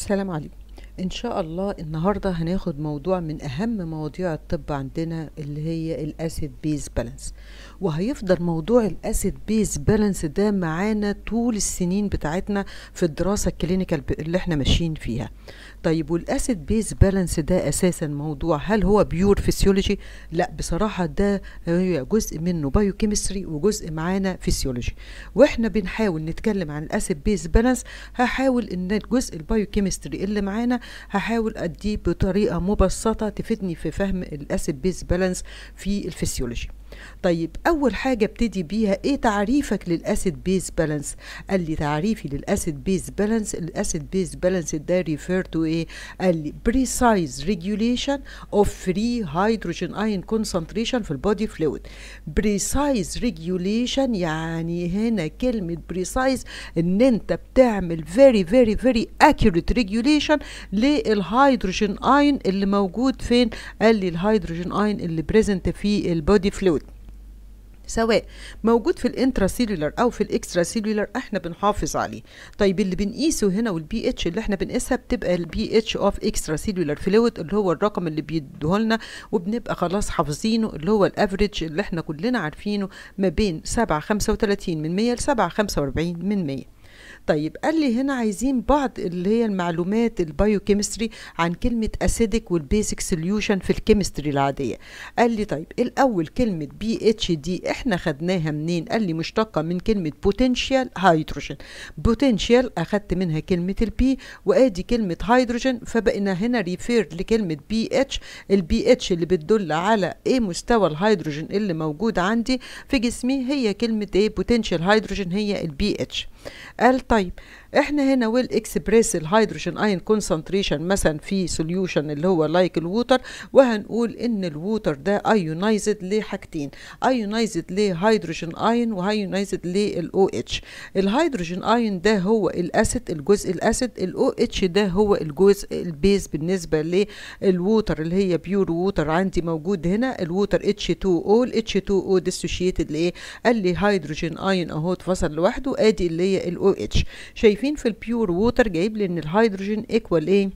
السلام عليكم ان شاء الله النهارده هناخد موضوع من اهم مواضيع الطب عندنا اللي هي الاسيد بيز بالانس وهيفضل موضوع الاسيد بيز بالانس ده معانا طول السنين بتاعتنا في الدراسه الكلينيكال اللي احنا ماشيين فيها طيب والاسيد بيز بالانس ده اساسا موضوع هل هو بيور فيسيولوجي لا بصراحه ده هي جزء منه بايوكيمستري وجزء معانا فيسيولوجي واحنا بنحاول نتكلم عن الاسيد بيز بالانس هحاول ان الجزء البايوكيمستري اللي معانا هحاول اديه بطريقه مبسطه تفيدني في فهم الاسيد بيز بالانس في الفسيولوجي طيب اول حاجه ابتدي بيها ايه تعريفك للاسيد بيز بالانس قال لي تعريفي للاسيد بيز بالانس الاسيد بيز بالانس ده ريفير تو ايه قال لي بريسايز ريجوليشن اوف فري هيدروجين اين كونسنتريشن في البودي فلويد بريسايز ريجوليشن يعني هنا كلمه بريسايز ان انت بتعمل فيري فيري فيري اكيوريت ريجوليشن للهيدروجين اين اللي موجود فين قال لي الهيدروجين اين اللي بريزنت في البودي فلويد سواء موجود في الانتراسيلولر او في الاكسترا سيلولر احنا بنحافظ عليه طيب اللي بنقيسه هنا والبي اتش اللي احنا بنقيسها بتبقى البي اتش اوف اكسترا سيلولر فلويد اللي هو الرقم اللي بيديهولنا وبنبقى خلاص حافظينه اللي هو الافريج اللي احنا كلنا عارفينه ما بين 7 35 من 100 ل 7 45 من 100 طيب قال لي هنا عايزين بعض اللي هي المعلومات البايوكيمستري عن كلمة اسيدك والبيسك سوليوشن في الكيمستري العادية قال لي طيب الاول كلمة بي اتش دي احنا خدناها منين قال لي مشتقة من كلمة بوتنشال هيدروجين بوتنشال اخدت منها كلمة البي وادي كلمة هيدروجين فبقينا هنا ريفير لكلمة بي اتش البي اتش اللي بتدل على ايه مستوى الهيدروجين اللي موجود عندي في جسمي هي كلمة ايه بوتنشال هيدروجين هي البي اتش قال طيب احنا هنا ويل اكسبريس الهيدروجين اين كونسنتريشن مثلا في سوليوشن اللي هو لايك like الووتر وهنقول ان الووتر ده ايونايزد لحاجتين ايونايزد لهيدروجين اين وهيونايزد للاو اتش الهيدروجين اين ده هو الاسيد الجزء الاسيد الاو اتش ده هو الجزء البيز بالنسبه للووتر اللي هي بيور ووتر عندي موجود هنا الووتر اتش 2 او الاتش 2 او ديسوشيتد لايه قال لي هيدروجين اين اهو اتفصل لوحده ادي اللي هي الاو اتش شايفين في البيور ووتر جايب لي ان الهيدروجين ايكوال ايه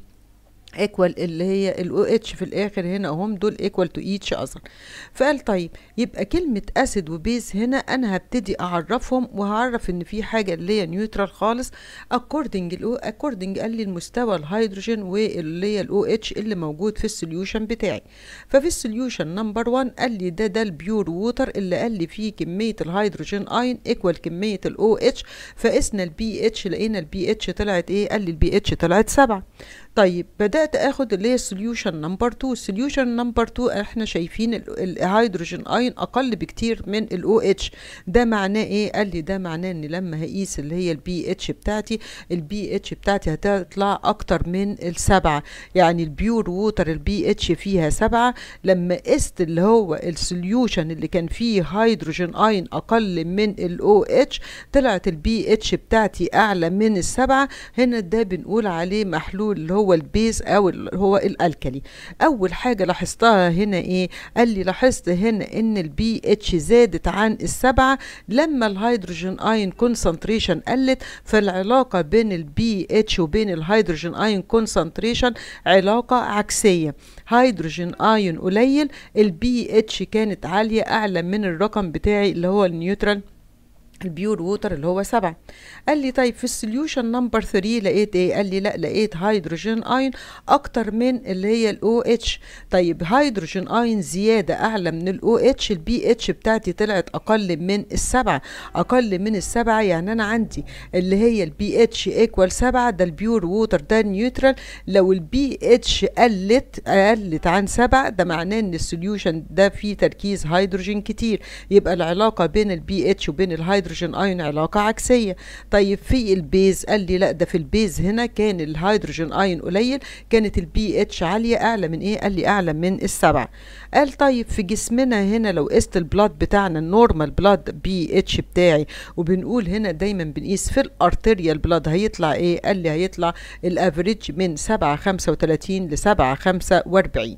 ايكوال اللي هي الاو اتش في الاخر هنا هم دول ايكوال تو ايتش اذر فقال طيب يبقى كلمه اسيد وبيز هنا انا هبتدي اعرفهم وهعرف ان في حاجه اللي هي نيوترال خالص اكوردنج الاو اكوردنج قال لي المستوى الهيدروجين واللي هي الاو اتش اللي موجود في السوليوشن بتاعي ففي السوليوشن نمبر 1 قال لي ده ده البيور ووتر اللي قال لي فيه كميه الهيدروجين اين ايكوال كميه الاو اتش فقسنا البي اتش لقينا البي اتش طلعت ايه قال لي البي اتش طلعت 7 طيب بدات اخد اللي هي السوليوشن نمبر 2 السوليوشن نمبر 2 احنا شايفين الهيدروجين اين اقل بكتير من الاو اتش ده معناه ايه قال لي ده معناه ان لما هقيس اللي هي البي اتش بتاعتي البي اتش بتاعتي هتطلع اكتر من السبعة يعني البيور ووتر البي اتش فيها سبعة لما قست اللي هو السوليوشن اللي كان فيه هيدروجين اين اقل من الاو اتش طلعت البي اتش بتاعتي اعلى من السبعة هنا ده بنقول عليه محلول اللي هو البيز او هو الالكلي اول حاجه لاحظتها هنا ايه قال لي لاحظت هنا ان البي اتش زادت عن السبعه لما الهيدروجين اين كونسنتريشن قلت فالعلاقه بين البي اتش وبين الهيدروجين اين كونسنتريشن علاقه عكسيه هيدروجين اين قليل البي اتش كانت عاليه اعلى من الرقم بتاعي اللي هو النيوترال البيور ووتر اللي هو سبعة قال لي طيب في السوليوشن نمبر 3 لقيت ايه قال لي لا لقيت هيدروجين اين اكتر من اللي هي الاو اتش طيب هيدروجين اين زياده اعلى من الاو اتش البي اتش بتاعتي طلعت اقل من السبعة اقل من السبعة يعني انا عندي اللي هي البي اتش ايكوال سبعة ده البيور ووتر ده نيوترال لو البي اتش قلت قلت عن سبعة ده معناه ان السوليوشن ده فيه تركيز هيدروجين كتير يبقى العلاقه بين البي اتش وبين الهيدروجين الهيدروجين ايون علاقة عكسية طيب في البيز قال لي لا ده في البيز هنا كان الهيدروجين ايون قليل كانت البي اتش عالية اعلى من ايه قال لي اعلى من السبعة قال طيب في جسمنا هنا لو قست البلاد بتاعنا النورمال بلاد بي اتش بتاعي وبنقول هنا دايما بنقيس في الارتريال بلاد هيطلع ايه قال لي هيطلع الافريج من 7 35 ل 7 45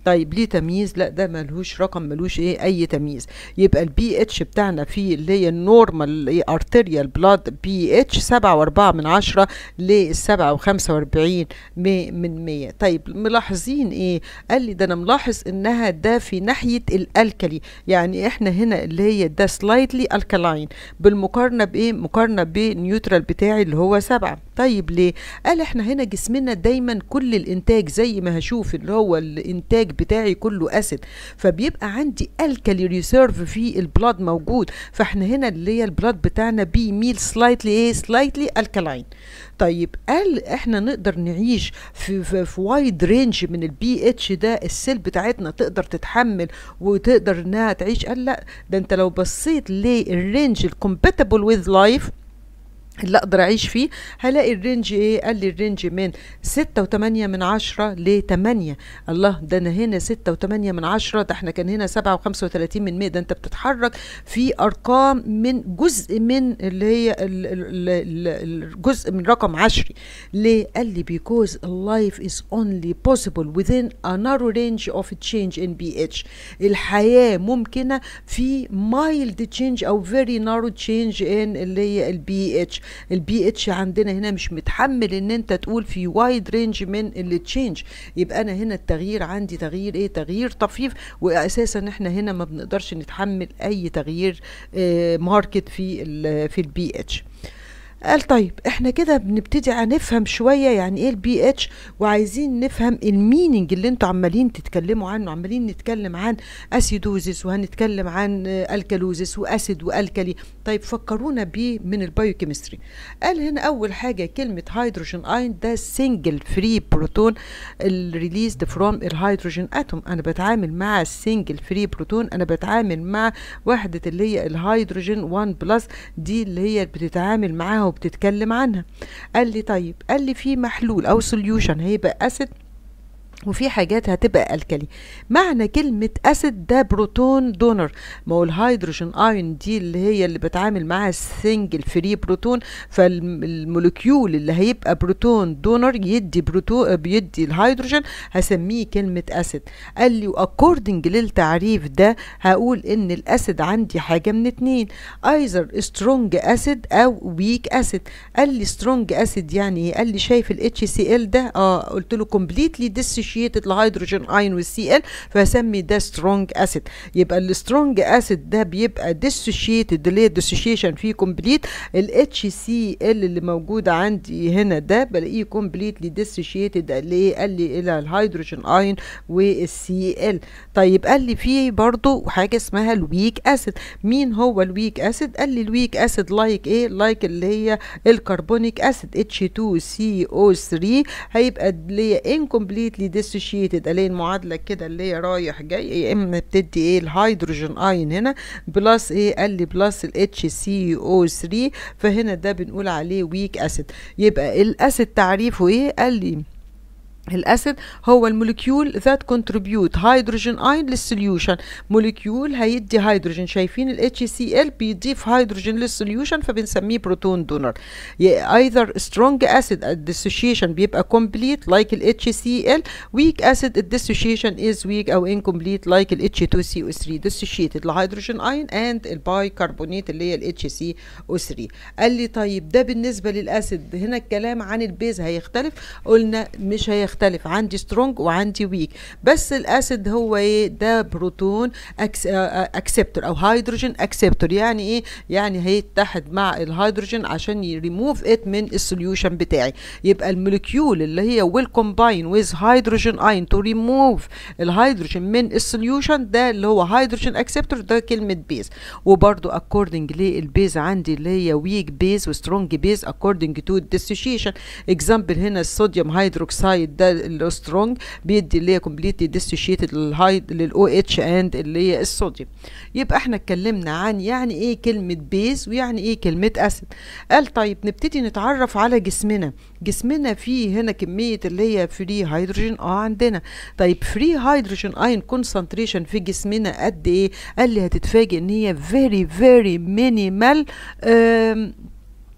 طيب ليه تمييز لا ده ملهوش رقم ملوش ايه اي تمييز يبقى البي اتش بتاعنا فيه اللي هي النورمال ارتريال بلاد بي اتش سبعة واربعة من عشرة للسبعة وخمسة واربعين من مية طيب ملاحظين ايه قال لي ده انا ملاحظ انها ده في ناحية الالكلي يعني احنا هنا اللي هي ده سلايتلي الكلاين بالمقارنة بايه مقارنة بالنيوترال بتاعي اللي هو سبعة طيب ليه قال احنا هنا جسمنا دايما كل الانتاج زي ما هشوف اللي هو الانتاج بتاعي كله اسيد فبيبقى عندي الكالي ريسيرف في البلاد موجود فاحنا هنا اللي هي البلاد بتاعنا بيميل سلايتلي ايه سلايتلي الكلاين طيب قال احنا نقدر نعيش في في, في وايد رينج من البي اتش ده السيل بتاعتنا تقدر تتحمل وتقدر انها تعيش قال لا ده انت لو بصيت للرينج الكومباتبل وذ لايف اللي اقدر اعيش فيه هلاقي الرينج ايه قال لي الرينج من ستة وتمانية من عشرة لتمانية الله ده انا هنا ستة وتمانية من عشرة ده احنا كان هنا سبعة وخمسة وتلاتين من مية ده انت بتتحرك في ارقام من جزء من اللي هي الجزء من رقم عشري ليه قال لي because life is only possible within a narrow range of change in pH الحياة ممكنة في mild change او very narrow change in اللي هي البي اتش البي اتش عندنا هنا مش متحمل ان انت تقول في وايد رينج من التشينج يبقى انا هنا التغيير عندي تغيير ايه تغيير طفيف واساسا احنا هنا ما بنقدرش نتحمل اي تغيير اه ماركت في ال في البي اتش قال طيب احنا كده بنبتدي نفهم شويه يعني ايه البي اتش وعايزين نفهم الميننج اللي انتوا عمالين تتكلموا عنه عمالين نتكلم عن اسيدوزيس وهنتكلم عن الكالوزيس واسيد والكلي طيب فكرونا بيه من البايوكيمستري قال هنا اول حاجه كلمه هيدروجين اين ده سنجل فري بروتون الريليزد فروم الهيدروجين اتوم انا بتعامل مع السنجل فري بروتون انا بتعامل مع وحده اللي هي الهيدروجين 1 بلس دي اللي هي بتتعامل معاها وبتتكلم عنها قال لي طيب قال لي في محلول او سوليوشن هيبقى اسيد وفي حاجات هتبقى الكلي معنى كلمة أسيد ده بروتون دونر ما هو الهيدروجين ايون دي اللي هي اللي بتعامل معاها السنجل فري بروتون فالمولكيول اللي هيبقى بروتون دونر يدي بروتون بيدي الهيدروجين هسميه كلمة أسيد قال لي واكوردنج للتعريف ده هقول ان الأسيد عندي حاجة من اتنين ايزر سترونج أسيد او ويك أسيد قال لي سترونج أسيد يعني ايه قال لي شايف ال HCl ده اه قلت له completely dissociated الهيدروجين اين والسي ال فاسمي ده سترونج اسيد يبقى السترونج اسيد ده بيبقى ديسوشيتد اللي هي الديسوشيشن فيه كومبليت الاتش سي ال اللي موجود عندي هنا ده بلاقيه كومبليتلي ديسوشيتد اللي قال لي الى الهيدروجين اين والسي ال طيب قال لي في برضه حاجه اسمها الويك اسيد مين هو الويك اسيد قال لي الويك اسيد لايك ايه لايك اللي هي الكربونيك اسيد اتش 2 سي او 3 هيبقى اللي هي انكمبليتلي ديسوشيتد الاقي المعادله كده اللي هي رايح جاي يا اما بتدي ايه الهيدروجين اين هنا بلس ايه قال لي بلس الاتش سي او 3 فهنا ده بنقول عليه ويك اسيد يبقى الاسيد تعريفه ايه قال لي الاسيد هو الموليكيول ذات كونتريبيوت هيدروجين اين للسوليوشن موليكيول هيدي هيدروجين شايفين ال HCl بيضيف هيدروجين للسوليوشن فبنسميه بروتون دونر either strong acid الديسوشيشن بيبقى complete like ال HCl weak acid الديسوشيشن is weak او incomplete like ال H2CO3 dissociated الهيدروجين اين and البايكربونات اللي هي ال HCO3 قال لي طيب ده بالنسبه للاسيد هنا الكلام عن البيز هيختلف قلنا مش هيختلف يختلف عندي سترونج وعندي ويك بس الاسيد هو ايه ده بروتون اكسبتور او هيدروجين اكسبتور يعني ايه يعني هيتحد مع الهيدروجين عشان يريموف ات من السوليوشن بتاعي يبقى المولكيول اللي هي ويل كومباين ويز هيدروجين اين تو ريموف الهيدروجين من السوليوشن ده اللي هو هيدروجين اكسبتور ده كلمه بيز وبرده اكوردنج للبيز عندي اللي هي ويك بيز وسترونج بيز اكوردنج تو الديسوشيشن اكزامبل هنا الصوديوم هيدروكسيد ده اللي سترونج بيدي اللي هي كومبليتلي ديسوشيتد للهايد للاو اتش اند اللي هي الصوديوم يبقى احنا اتكلمنا عن يعني ايه كلمه بيز ويعني ايه كلمه اسيد قال طيب نبتدي نتعرف على جسمنا جسمنا فيه هنا كميه اللي هي فري هيدروجين اه عندنا طيب فري هيدروجين اين كونسنتريشن في جسمنا قد ايه قال لي هتتفاجئ ان هي فيري فيري مينيمال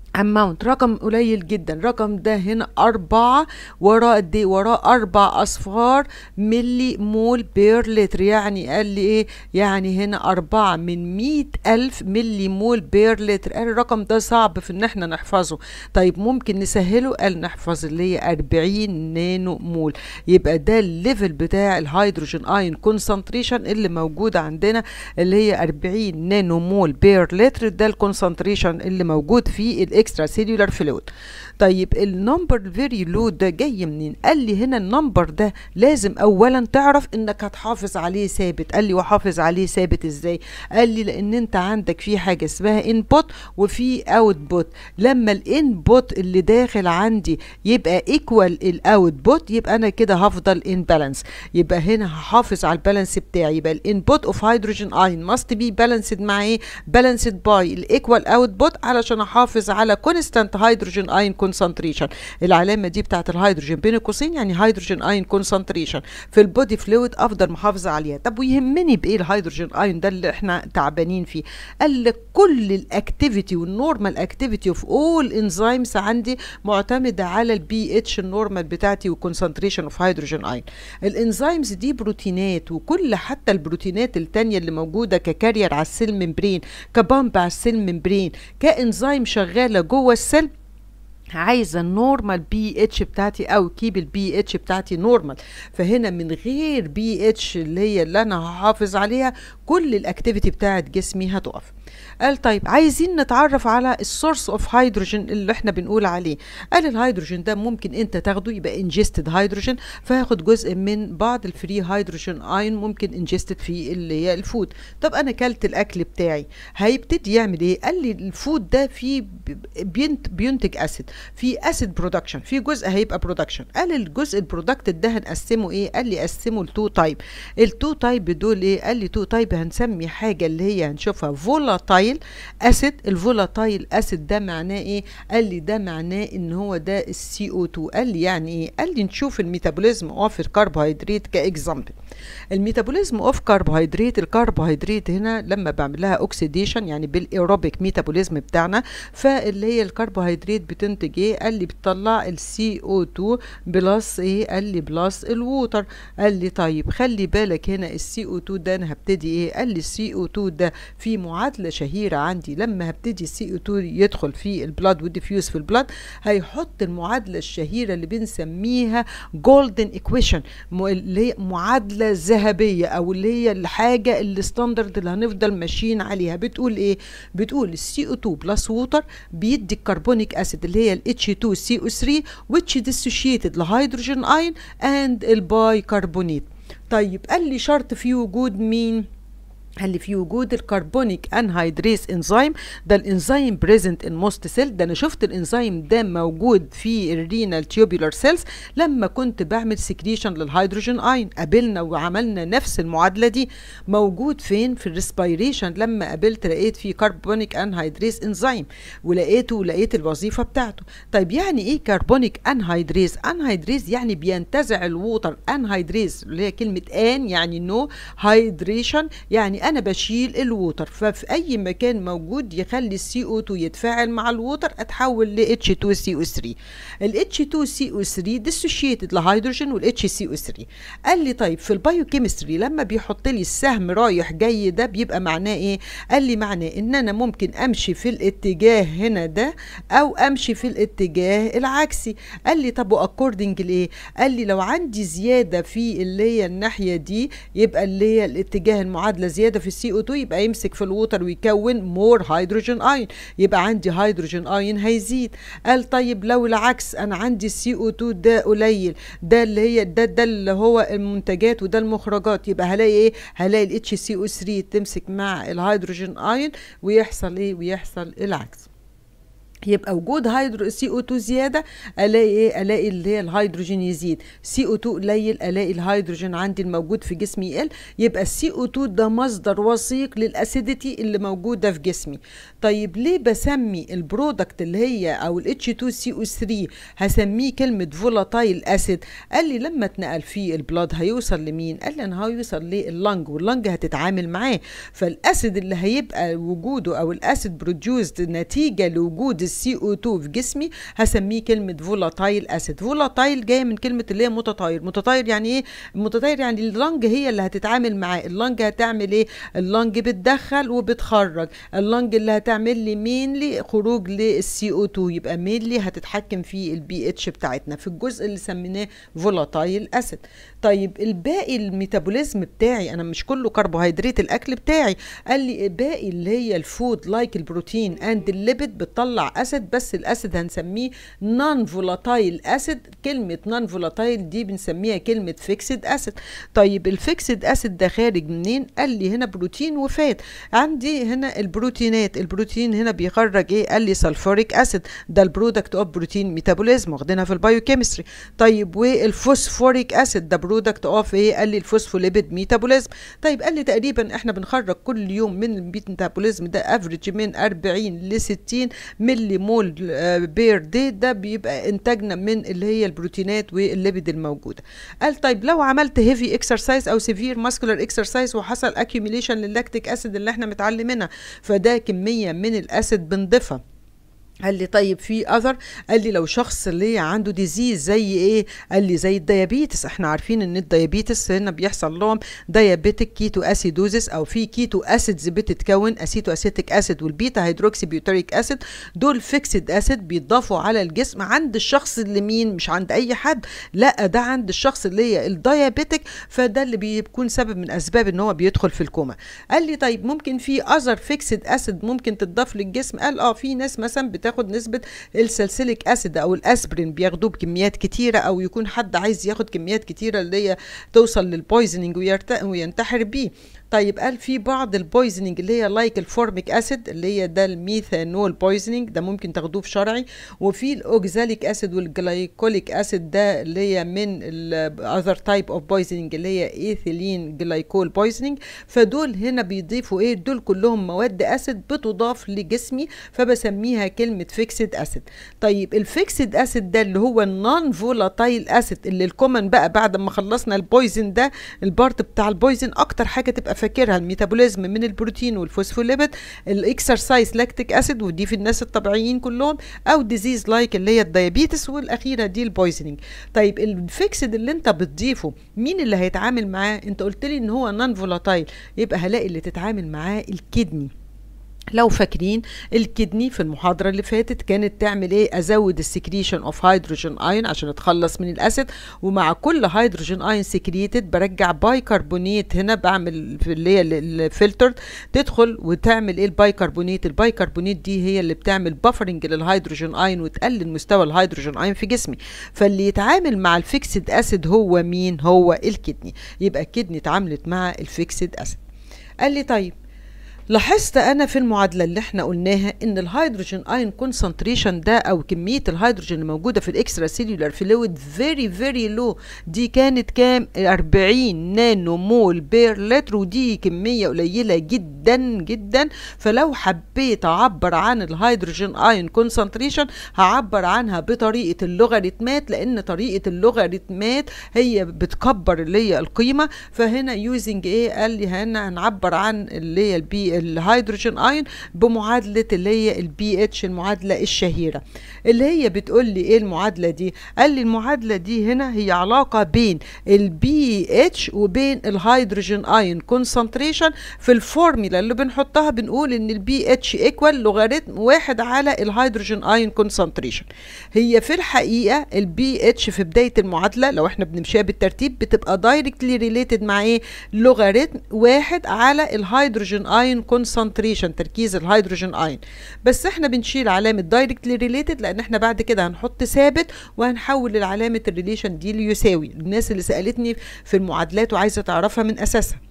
اماونت رقم قليل جدا الرقم ده هنا أربعة وراه قد ايه وراه أربع أصفار ملي مول بير لتر يعني قال لي ايه يعني هنا أربعة من مية ألف ملي مول بير لتر قال الرقم ده صعب في ان احنا نحفظه طيب ممكن نسهله قال نحفظ اللي هي أربعين نانو مول يبقى ده الليفل بتاع الهيدروجين اين كونسنتريشن اللي موجود عندنا اللي هي أربعين نانو مول بير لتر ده الكونسنتريشن اللي موجود في الاكسترا سيلولار فلويد طيب النمبر فيري لو ده جاي منين قال لي هنا النمبر ده لازم اولا تعرف انك هتحافظ عليه ثابت قال لي وحافظ عليه ثابت ازاي قال لي لان انت عندك في حاجه اسمها انبوت وفي اوتبوت لما الانبوت اللي داخل عندي يبقى ايكوال الاوتبوت يبقى انا كده هفضل ان بالانس يبقى هنا هحافظ على البالانس بتاعي يبقى الانبوت اوف هيدروجين اين ماست بي بالانسد مع ايه بالانسد باي الايكوال اوتبوت علشان احافظ على كونستانت هيدروجين اين كونسنتريشن العلامه دي بتاعت الهيدروجين بين قوسين يعني هيدروجين اين كونسنتريشن في البودي فلويد افضل محافظه عليها طب ويهمني بايه الهيدروجين اين ده اللي احنا تعبانين فيه قال لك كل الاكتيفيتي والنورمال اكتيفيتي اوف اول انزيمز عندي معتمده على البي اتش النورمال بتاعتي والكونسنتريشن اوف هيدروجين اين الانزيمز دي بروتينات وكل حتى البروتينات التانية اللي موجوده ككارير على السيل ممبرين كبامب على السيل ممبرين كانزيم شغاله جوه السيل عايزه النورمال بي اتش بتاعتي او كيب البي اتش بتاعتي نورمال فهنا من غير بي اتش اللي هي اللي انا هحافظ عليها كل الاكتيفيتي بتاعت جسمي هتقف قال طيب عايزين نتعرف على السورس اوف هيدروجين اللي احنا بنقول عليه قال الهيدروجين ده ممكن انت تاخده يبقى انجستد هيدروجين فياخد جزء من بعض الفري هيدروجين اين ممكن انجستد في اللي هي الفود طب انا كلت الاكل بتاعي هيبتدي يعمل ايه قال لي الفود ده فيه بينت بينتج اسيد في اسيد برودكشن في جزء هيبقى برودكشن قال الجزء البرودكتد ده هنقسمه ايه قال لي قسمه لتو تايب التو تايب دول ايه قال لي تو تايب هنسمي حاجه اللي هي هنشوفها فولاتايل اسيد الفولاتايل اسيد ده معناه ايه قال لي ده معناه ان هو ده السي او 2 قال لي يعني ايه قال لي نشوف الميتابوليزم اوف الكربوهيدرات كاكزامبل الميتابوليزم اوف كربوهيدرات الكربوهيدرات هنا لما بعمل لها اوكسيديشن يعني بالايروبيك ميتابوليزم بتاعنا فاللي هي الكربوهيدرات بتنتج ايه قال لي بتطلع السي او 2 بلس ايه قال لي بلس الووتر قال لي طيب خلي بالك هنا السي او 2 ده انا هبتدي ايه قال لي السي او 2 ده في معادله شهيره عندي لما هبتدي السي او 2 يدخل في البلاد وديفيوز في البلاد هيحط المعادله الشهيره اللي بنسميها جولدن ايكويشن اللي هي معادله ذهبيه او اللي هي الحاجه الستاندرد اللي هنفضل ماشيين عليها بتقول ايه بتقول السي او 2 بلس ووتر بيدي الكربونيك اسيد اللي هي ال H2CO3 which dissociated الهيدروجين اين and البايكربونات طيب قال لي شرط في وجود مين قال لي في وجود الكربونيك انهيدريز انزيم ده الانزيم بريزنت ان موست سيل ده انا شفت الانزيم ده موجود في الرينال تيوبولار سيلز لما كنت بعمل سكريشن للهيدروجين اين قابلنا وعملنا نفس المعادله دي موجود فين في الريسبيريشن لما قابلت لقيت في كربونيك انهيدريز انزيم ولقيته ولقيت الوظيفه بتاعته طيب يعني ايه كربونيك انهيدريز انهيدريز يعني بينتزع الووتر انهيدريز اللي هي كلمه ان يعني نو هيدريشن يعني انا بشيل الووتر ففي اي مكان موجود يخلي السي او 2 يتفاعل مع الووتر اتحول ل اتش 2 سي او 3 ال اتش 2 سي او 3 ديسوشيتد لهيدروجين والاتش سي او 3 قال لي طيب في البايوكيمستري لما بيحط لي السهم رايح جاي ده بيبقى معناه ايه قال لي معناه ان انا ممكن امشي في الاتجاه هنا ده او امشي في الاتجاه العكسي قال لي طب واكوردنج لايه قال لي لو عندي زياده في اللي هي الناحيه دي يبقى اللي هي الاتجاه المعادله زياده في السي او 2 يبقى يمسك في الووتر ويكون مور هيدروجين اين يبقى عندي هيدروجين اين هيزيد قال طيب لو العكس انا عندي السي او 2 ده قليل ده اللي هي ده ده اللي هو المنتجات وده المخرجات يبقى هلاقي ايه هلاقي الاتش سي او 3 تمسك مع الهيدروجين اين ويحصل ايه ويحصل العكس يبقى وجود هيدرو سي او 2 زياده الاقي ايه الاقي اللي هي الهيدروجين يزيد سي او 2 قليل الاقي الهيدروجين عندي الموجود في جسمي يقل يبقى السي او 2 ده مصدر وثيق للاسيديتي اللي موجوده في جسمي طيب ليه بسمي البرودكت اللي هي او الاتش 2 سي او 3 هسميه كلمه فولاتايل اسيد قال لي لما اتنقل في البلاد هيوصل لمين قال لي انا هيوصل لللنج واللنج هتتعامل معاه فالاسيد اللي هيبقى وجوده او الاسيد بروديوسد نتيجه لوجود السي او 2 في جسمي هسميه كلمه فولاتايل اسيد فولاتايل جايه من كلمه اللي هي متطاير متطاير يعني ايه متطاير يعني اللنج هي اللي هتتعامل معاه اللنج هتعمل ايه اللنج بتدخل وبتخرج اللنج اللي هتعمل لي مينلي خروج للسي او 2 يبقى مينلي هتتحكم في البي اتش بتاعتنا في الجزء اللي سميناه فولاتايل اسيد طيب الباقي الميتابوليزم بتاعي انا مش كله كربوهيدرات الاكل بتاعي قال لي باقي اللي هي الفود لايك البروتين اند الليبيد بتطلع اسيد بس الاسيد هنسميه نون فولاتايل اسيد كلمه نون فولاتايل دي بنسميها كلمه فيكسد اسيد طيب الفيكسد اسيد ده خارج منين قال لي هنا بروتين وفات عندي هنا البروتينات البروتين هنا بيخرج ايه قال لي سلفوريك اسيد ده البرودكت اوف بروتين ميتابوليزم واخدينها في البايوكيمستري طيب والفوسفوريك اسيد ده برودكت اوف ايه قال لي الفوسفوليبيد ميتابوليزم طيب قال لي تقريبا احنا بنخرج كل يوم من الميتابوليزم ده افريج من 40 ل 60 ملي مول بير دي ده بيبقى انتاجنا من اللي هي البروتينات والليبيد الموجوده قال طيب لو عملت هيفي اكسرسايز او سيفير ماسكولار اكسرسايز وحصل اكيوميليشن للاكتيك اسيد اللي احنا متعلمينها فده كميه من الاسيد بنضيفها قال لي طيب في اذر قال لي لو شخص اللي عنده ديزيز زي ايه قال لي زي الديابيتس احنا عارفين ان الديابيتس هنا بيحصل لهم ديابيتك كيتو اسيدوزس او في كيتو اسيدز بتتكون اسيتو اسيتيك اسيد والبيتا هيدروكسي بيوتريك اسيد دول فيكسد اسيد بيضافوا على الجسم عند الشخص اللي مين مش عند اي حد لا ده عند الشخص اللي هي الديابيتك فده اللي بيكون سبب من اسباب ان هو بيدخل في الكوما قال لي طيب ممكن في اذر فيكسد اسيد ممكن تضاف للجسم قال اه في ناس مثلا بتاخد نسبة السلسليك اسيد او الاسبرين بياخدوه بكميات كتيرة او يكون حد عايز ياخد كميات كتيرة اللي هي توصل للبويزنينج وينتحر بيه طيب قال في بعض البويزنينج اللي هي لايك الفورميك اسيد اللي هي ده الميثانول بويزنينج ده ممكن تاخدوه في شرعي وفي الاوكزاليك اسيد والجلايكوليك اسيد ده اللي هي من الاذر تايب اوف بويزنينج اللي هي ايثيلين جلايكول بويزنينج فدول هنا بيضيفوا ايه دول كلهم مواد اسيد بتضاف لجسمي فبسميها كلمه فيكسد اسيد طيب الفيكسد اسيد ده اللي هو النون فولاتايل اسيد اللي الكومن بقى بعد ما خلصنا البويزن ده البارت بتاع البويزن اكتر حاجه تبقى فاكرها الميتابوليزم من البروتين والفوسفوليبيد الاكسرسايز لاكتيك اسيد ودي في الناس الطبيعيين كلهم او ديزيز لايك اللي هي الديابيتس والاخيره دي البويزنينج طيب الفيكسد اللي انت بتضيفه مين اللي هيتعامل معاه انت قلت لي ان هو نون فولاتايل يبقى هلاقي اللي تتعامل معاه الكدني لو فاكرين الكدني في المحاضرة اللي فاتت كانت تعمل ايه ازود السكريشن اوف هيدروجين اين عشان اتخلص من الاسيد ومع كل هيدروجين اين سكريتد برجع بايكربونيت هنا بعمل في اللي هي الفلتر تدخل وتعمل ايه البايكربونيت البايكربونيت دي هي اللي بتعمل بافرنج للهيدروجين اين وتقلل مستوى الهيدروجين اين في جسمي فاللي يتعامل مع الفيكسد اسيد هو مين هو الكدني يبقى الكدني اتعاملت مع الفيكسد اسيد قال لي طيب لاحظت انا في المعادله اللي احنا قلناها ان الهيدروجين اين كونسنتريشن ده او كميه الهيدروجين اللي موجوده في الاكسترا سيلولار فلويد فيري فيري لو دي كانت كام 40 نانو مول بير لتر ودي كميه قليله جدا جدا فلو حبيت اعبر عن الهيدروجين اين كونسنتريشن هعبر عنها بطريقه اللوغاريتمات لان طريقه اللوغاريتمات هي بتكبر اللي هي القيمه فهنا يوزنج ايه قال لي هنا هنعبر عن اللي هي البي الهيدروجين اين بمعادله اللي هي البي اتش المعادله الشهيره اللي هي بتقول لي ايه المعادله دي قال لي المعادله دي هنا هي علاقه بين البي اتش وبين الهيدروجين اين كونسنتريشن في الفورميلا اللي بنحطها بنقول ان البي اتش ايكوال لوغاريتم واحد على الهيدروجين اين كونسنتريشن هي في الحقيقه البي اتش في بدايه المعادله لو احنا بنمشيها بالترتيب بتبقى دايركتلي ريليتد مع ايه لوغاريتم واحد على الهيدروجين اين كونسنتريشن تركيز الهيدروجين اين بس احنا بنشيل علامه دايركتلي ريليتد لان احنا بعد كده هنحط ثابت وهنحول العلامه الريليشن دي ليساوي الناس اللي سالتني في المعادلات وعايزه تعرفها من اساسها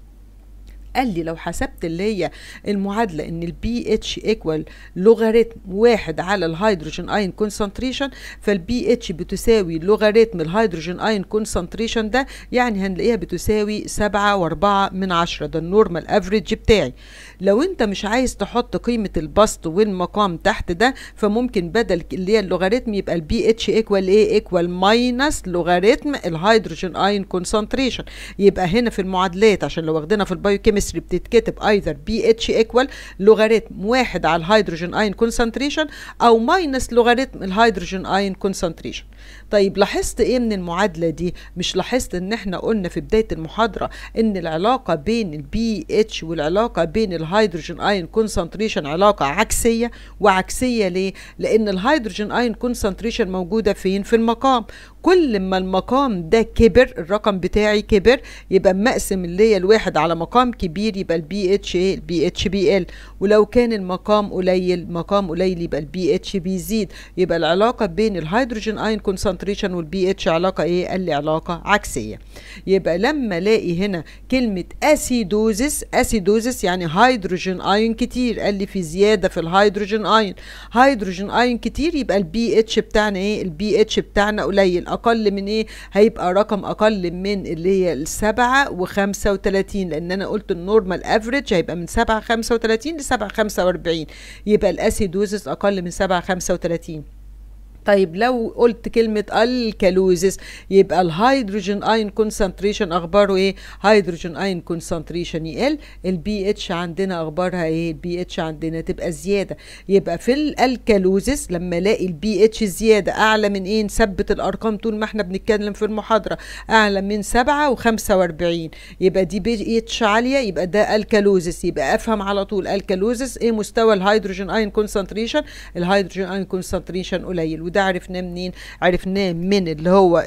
قال لي لو حسبت اللي هي المعادله ان البي اتش ايكوال لوغاريتم واحد على الهيدروجين اين كونسنتريشن فالبي اتش بتساوي لوغاريتم الهيدروجين اين كونسنتريشن ده يعني هنلاقيها بتساوي سبعة واربعة من عشرة ده النورمال افريج بتاعي لو انت مش عايز تحط قيمه البسط والمقام تحت ده فممكن بدل اللي هي اللوغاريتم يبقى البي اتش ايكوال ايه ايكوال ماينس لوغاريتم الهيدروجين اين كونسنتريشن يبقى هنا في المعادلات عشان لو واخدينها في البايوكيمستري الكيمستري بتتكتب ايذر بي اتش ايكوال لوغاريتم واحد على الهيدروجين اين كونسنتريشن او ماينس لوغاريتم الهيدروجين اين كونسنتريشن طيب لاحظت ايه من المعادله دي مش لاحظت ان احنا قلنا في بدايه المحاضره ان العلاقه بين البي اتش والعلاقه بين الهيدروجين اين كونسنتريشن علاقه عكسيه وعكسيه ليه لان الهيدروجين اين كونسنتريشن موجوده فين في المقام كل ما المقام ده كبر الرقم بتاعي كبر يبقى مقسم اللي هي الواحد على مقام كبير يبقى البي اتش ايه البي اتش بي ال ولو كان المقام قليل مقام قليل يبقى البي اتش بيزيد يبقى العلاقه بين الهيدروجين اين كونسنتريشن والبي اتش علاقه ايه قال لي علاقه عكسيه يبقى لما الاقي هنا كلمه اسيدوزس اسيدوزس يعني هيدروجين اين كتير قال لي في زياده في الهيدروجين اين هيدروجين اين كتير يبقى البي اتش بتاعنا ايه البي اتش بتاعنا قليل اقل من ايه هيبقى رقم اقل من اللي هي السبعة وخمسة وتلاتين لان انا قلت النورمال افريج هيبقى من سبعة خمسة وتلاتين لسبعة خمسة واربعين يبقى الاسيدوزس اقل من سبعة خمسة وتلاتين طيب لو قلت كلمة الكالوزس يبقى الهيدروجين اين كونسنتريشن اخباره ايه؟ هيدروجين اين كونسنتريشن يقل البي اتش عندنا اخبارها ايه؟ البي اتش عندنا تبقى زيادة يبقى في الالكالوزس لما الاقي البي اتش زيادة اعلى من ايه؟ نثبت الارقام طول ما احنا بنتكلم في المحاضرة اعلى من سبعة وخمسة واربعين يبقى دي بي اتش عالية يبقى ده الكالوزس يبقى افهم على طول الكالوزس ايه مستوى الهيدروجين اين كونسنتريشن الهيدروجين اين كونسنتريشن قليل وده عرفناه منين عرفناه من اللي هو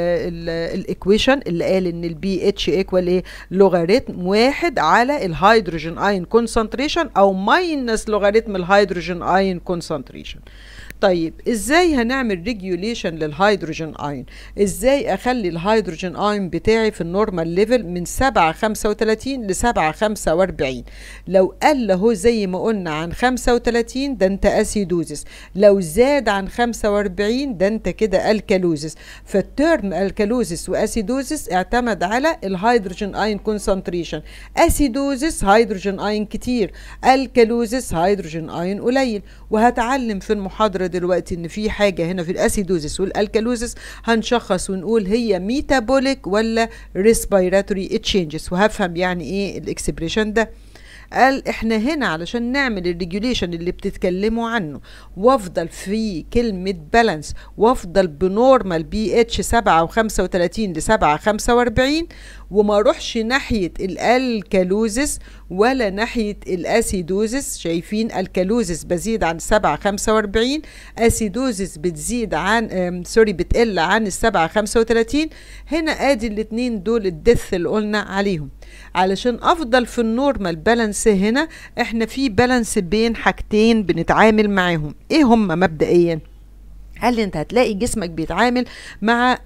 الايكويشن اللي قال ان البي اتش ايكوال ايه لوغاريتم واحد على الهيدروجين اين كونسنتريشن او ماينس لوغاريتم الهيدروجين اين كونسنتريشن طيب ازاي هنعمل ريجوليشن للهيدروجين اين ازاي اخلي الهيدروجين اين بتاعي في النورمال ليفل من 7 35 ل 7 45 لو قل اهو زي ما قلنا عن 35 ده انت اسيدوزس لو زاد عن 45 ده انت كده الكالوزس فالترم الكالوزس واسيدوزس اعتمد على الهيدروجين اين كونسنتريشن اسيدوزس هيدروجين اين كتير الكالوزس هيدروجين اين قليل وهتعلم في المحاضره دلوقتي ان في حاجه هنا في الاسيدوزس والالكالوزس هنشخص ونقول هي ميتابوليك ولا ريسبيراتوري تشينجز وهفهم يعني ايه الاكسبريشن ده قال احنا هنا علشان نعمل الريجوليشن اللي بتتكلموا عنه وافضل في كلمة بالانس وافضل بنورمال بي اتش سبعة وخمسة وتلاتين لسبعة خمسة واربعين وما اروحش ناحية الالكالوزس ولا ناحية الاسيدوزس شايفين الكالوزس بزيد عن سبعة خمسة واربعين اسيدوزس بتزيد عن سوري بتقل عن السبعة خمسة وتلاتين هنا ادي الاتنين دول الدث اللي قلنا عليهم علشان افضل في النورمال بالانس هنا احنا في بالانس بين حاجتين بنتعامل معاهم ايه هما مبدئيا قال لي انت هتلاقي جسمك بيتعامل مع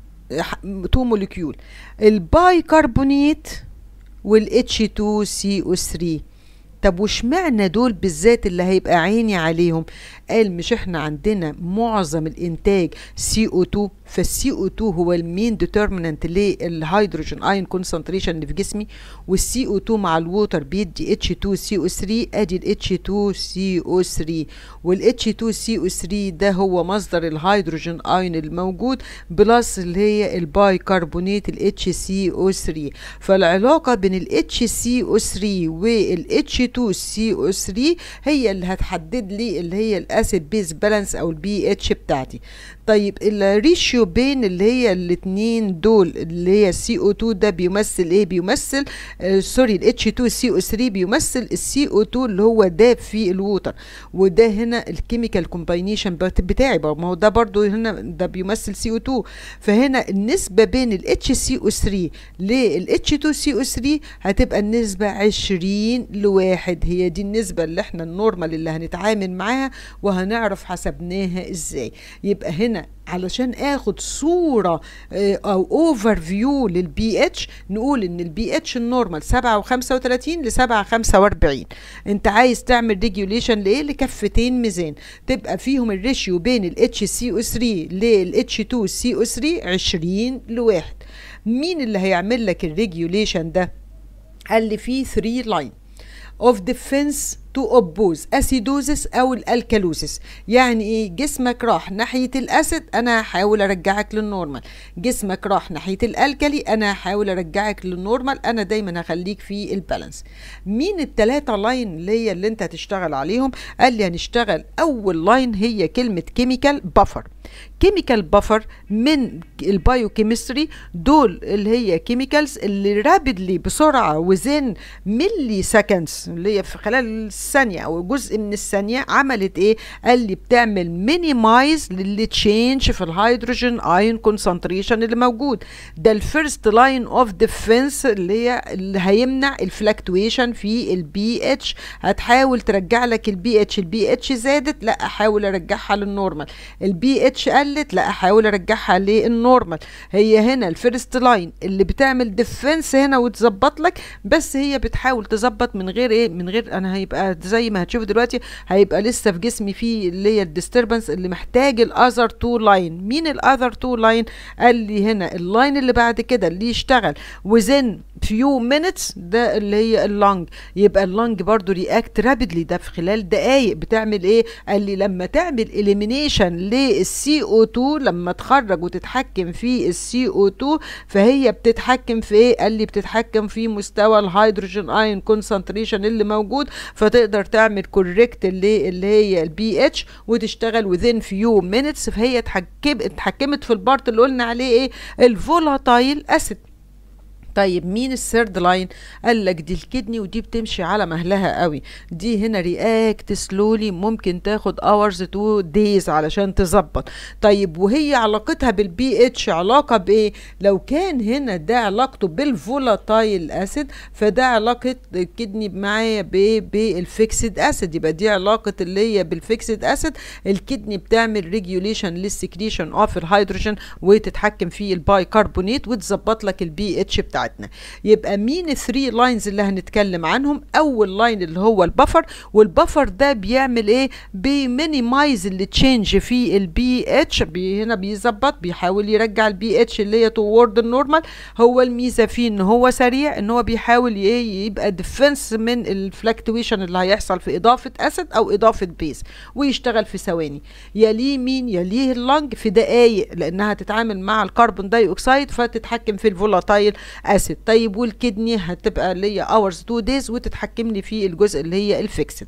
تو موليكيول الباي كربونيت والاتش 2 سي او 3 طب واشمعنى دول بالذات اللي هيبقى عيني عليهم قال مش احنا عندنا معظم الانتاج سي او 2 فالسي او 2 هو المين ديترمينانت للهيدروجين اين كونسنتريشن اللي في جسمي والسي او 2 مع الووتر بيدي اتش 2 سي او 3 ادي الاتش 2 سي او 3 والاتش 2 سي او 3 ده هو مصدر الهيدروجين اين الموجود بلس اللي هي الباي كربونات الاتش سي او 3 فالعلاقه بين الاتش سي او 3 والاتش 2 سي او 3 هي اللي هتحدد لي اللي هي الاسيد بيز بالانس او البي اتش بتاعتي طيب الريشيو بين اللي هي الاتنين دول اللي هي السي او 2 ده بيمثل ايه بيمثل آه سوري الاتش 2 سي او 3 بيمثل السي او 2 اللي هو داب في الووتر وده هنا الكيميكال كومباينيشن بتاعي ما هو ده برضو هنا ده بيمثل سي او 2 فهنا النسبه بين الاتش سي او 3 للاتش 2 سي او 3 هتبقى النسبه 20 لواحد هي دي النسبه اللي احنا النورمال اللي هنتعامل معاها وهنعرف حسبناها ازاي يبقى هنا علشان اخد صوره او اوفر فيو للبي اتش نقول ان البي اتش النورمال 7 و35 ل 7 45 انت عايز تعمل ريجوليشن لايه لكفتين ميزان تبقى فيهم الريشيو بين الاتش سي او 3 للاتش 2 سي او 3 20 لواحد مين اللي هيعمل لك الريجوليشن ده قال لي فيه 3 لاين اوف ديفنس تو اوبوز اسيدوزس او الالكالوزس يعني ايه جسمك راح ناحيه الاسيد انا هحاول ارجعك للنورمال جسمك راح ناحيه الالكالي انا هحاول ارجعك للنورمال انا دايما هخليك في البالانس مين التلاتة لاين اللي هي اللي انت هتشتغل عليهم قال لي هنشتغل اول لاين هي كلمه كيميكال بافر كيميكال بافر من البايوكيمستري دول اللي هي كيميكالز اللي رابيدلي بسرعه وزين ملي سكندز اللي هي في خلال الثانيه او جزء من الثانيه عملت ايه قال لي بتعمل مينيمايز للي تشينج في الهيدروجين ايون كونسنتريشن اللي موجود ده الفيرست لاين اوف ديفنس اللي هي اللي هيمنع الفلكتويشن في البي اتش هتحاول ترجع لك البي اتش البي اتش زادت لا احاول ارجعها للنورمال البي اتش قلت لا احاول ارجعها للنورمال هي هنا الفيرست لاين اللي بتعمل ديفنس هنا وتظبط لك بس هي بتحاول تظبط من غير ايه من غير انا هيبقى زي ما هتشوف دلوقتي هيبقى لسه في جسمي في اللي هي الديستربنس اللي محتاج الاذر تو لاين مين الاذر تو لاين قال لي هنا اللاين اللي بعد كده اللي يشتغل وزن فيو مينتس ده اللي هي اللنج يبقى اللنج برضو رياكت رابيدلي ده في خلال دقايق بتعمل ايه قال لي لما تعمل اليمينيشن للسي او 2 لما تخرج وتتحكم في السي او 2 فهي بتتحكم في ايه قال لي بتتحكم في مستوى الهيدروجين ايون كونسنتريشن اللي موجود فتقدر تعمل كوريكت اللي اللي هي البي اتش وتشتغل وذين فيو مينتس فهي اتحكم اتحكمت في البارت اللي قلنا عليه ايه الفولاتايل اسيد طيب مين الثيرد لاين قال لك دي الكدني ودي بتمشي على مهلها قوي دي هنا رياكت سلولي ممكن تاخد اورز تو دايز علشان تظبط طيب وهي علاقتها بالبي اتش علاقه بايه لو كان هنا ده علاقته بالفولاتايل اسيد فده علاقه الكدني معايا بايه بالفيكسد اسيد يبقى دي علاقه اللي هي بالفيكسد اسيد الكدني بتعمل ريجوليشن للسكريشن اوف الهيدروجين وتتحكم في البايكربونات وتظبط لك البي اتش بتاعتها بتاعتنا يبقى مين الثري لاينز اللي هنتكلم عنهم اول لاين اللي هو البفر والبفر ده بيعمل ايه بيمينيمايز اللي تشينج في البي اتش بي هنا بيظبط بيحاول يرجع البي اتش اللي هي توورد النورمال هو الميزه فيه ان هو سريع ان هو بيحاول ايه يبقى ديفنس من الفلكتويشن اللي هيحصل في اضافه اسيد او اضافه بيز ويشتغل في ثواني يليه مين يليه اللنج في دقايق لانها تتعامل مع الكربون داي اوكسيد فتتحكم في الفولاتايل اسيد طيب والكدني هتبقى اللي هي اورز 2 دايز وتتحكم لي في الجزء اللي هي الفيكسد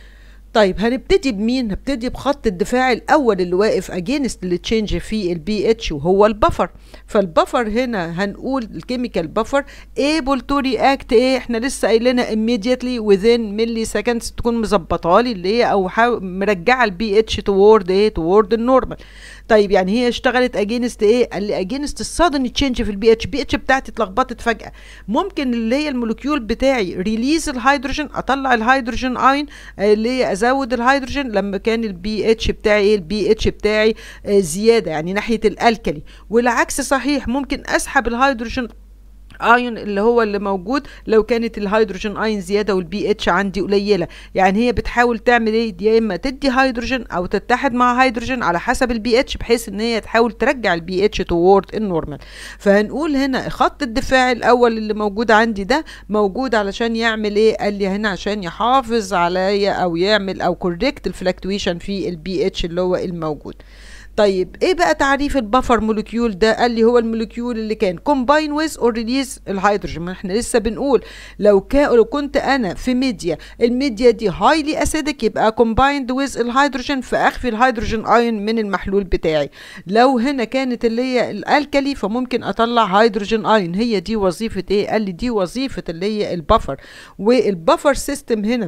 طيب هنبتدي بمين هنبتدي بخط الدفاع الاول اللي واقف اجينست التشينج في البي اتش وهو البفر فالبفر هنا هنقول الكيميكال بفر able to react ايه احنا لسه قايلينها immediately within milli seconds تكون مظبطها لي اللي هي او مرجعه البي اتش toward ايه toward النورمال طيب يعني هي اشتغلت اجينست ايه قال لي اجينست السادن تشينج في البي اتش البي اتش بتاعتي اتلخبطت فجاه ممكن اللي هي المولكيول بتاعي ريليز الهيدروجين اطلع الهيدروجين اين اللي هي ازود الهيدروجين لما كان البي اتش بتاعي ايه البي اتش بتاعي آه زياده يعني ناحيه الالكلي والعكس صحيح ممكن اسحب الهيدروجين ايون اللي هو اللي موجود لو كانت الهيدروجين ايون زياده والبي اتش عندي قليله يعني هي بتحاول تعمل ايه يا اما تدي هيدروجين او تتحد مع هيدروجين على حسب البي اتش بحيث ان هي تحاول ترجع البي اتش توورد النورمال فهنقول هنا خط الدفاع الاول اللي موجود عندي ده موجود علشان يعمل ايه قال لي هنا عشان يحافظ عليا او يعمل او كوريكت الفلكتويشن في البي اتش اللي هو الموجود طيب ايه بقى تعريف البفر مولكيول ده قال لي هو المولكيول اللي كان كومباين ويز اور ريليز الهيدروجين ما احنا لسه بنقول لو كان لو كنت انا في ميديا الميديا دي هايلي اسيدك يبقى كومبايند ويز الهيدروجين فاخفي الهيدروجين ايون من المحلول بتاعي لو هنا كانت اللي هي الالكلي فممكن اطلع هيدروجين ايون هي دي وظيفه ايه قال لي دي وظيفه اللي هي البفر والبفر سيستم هنا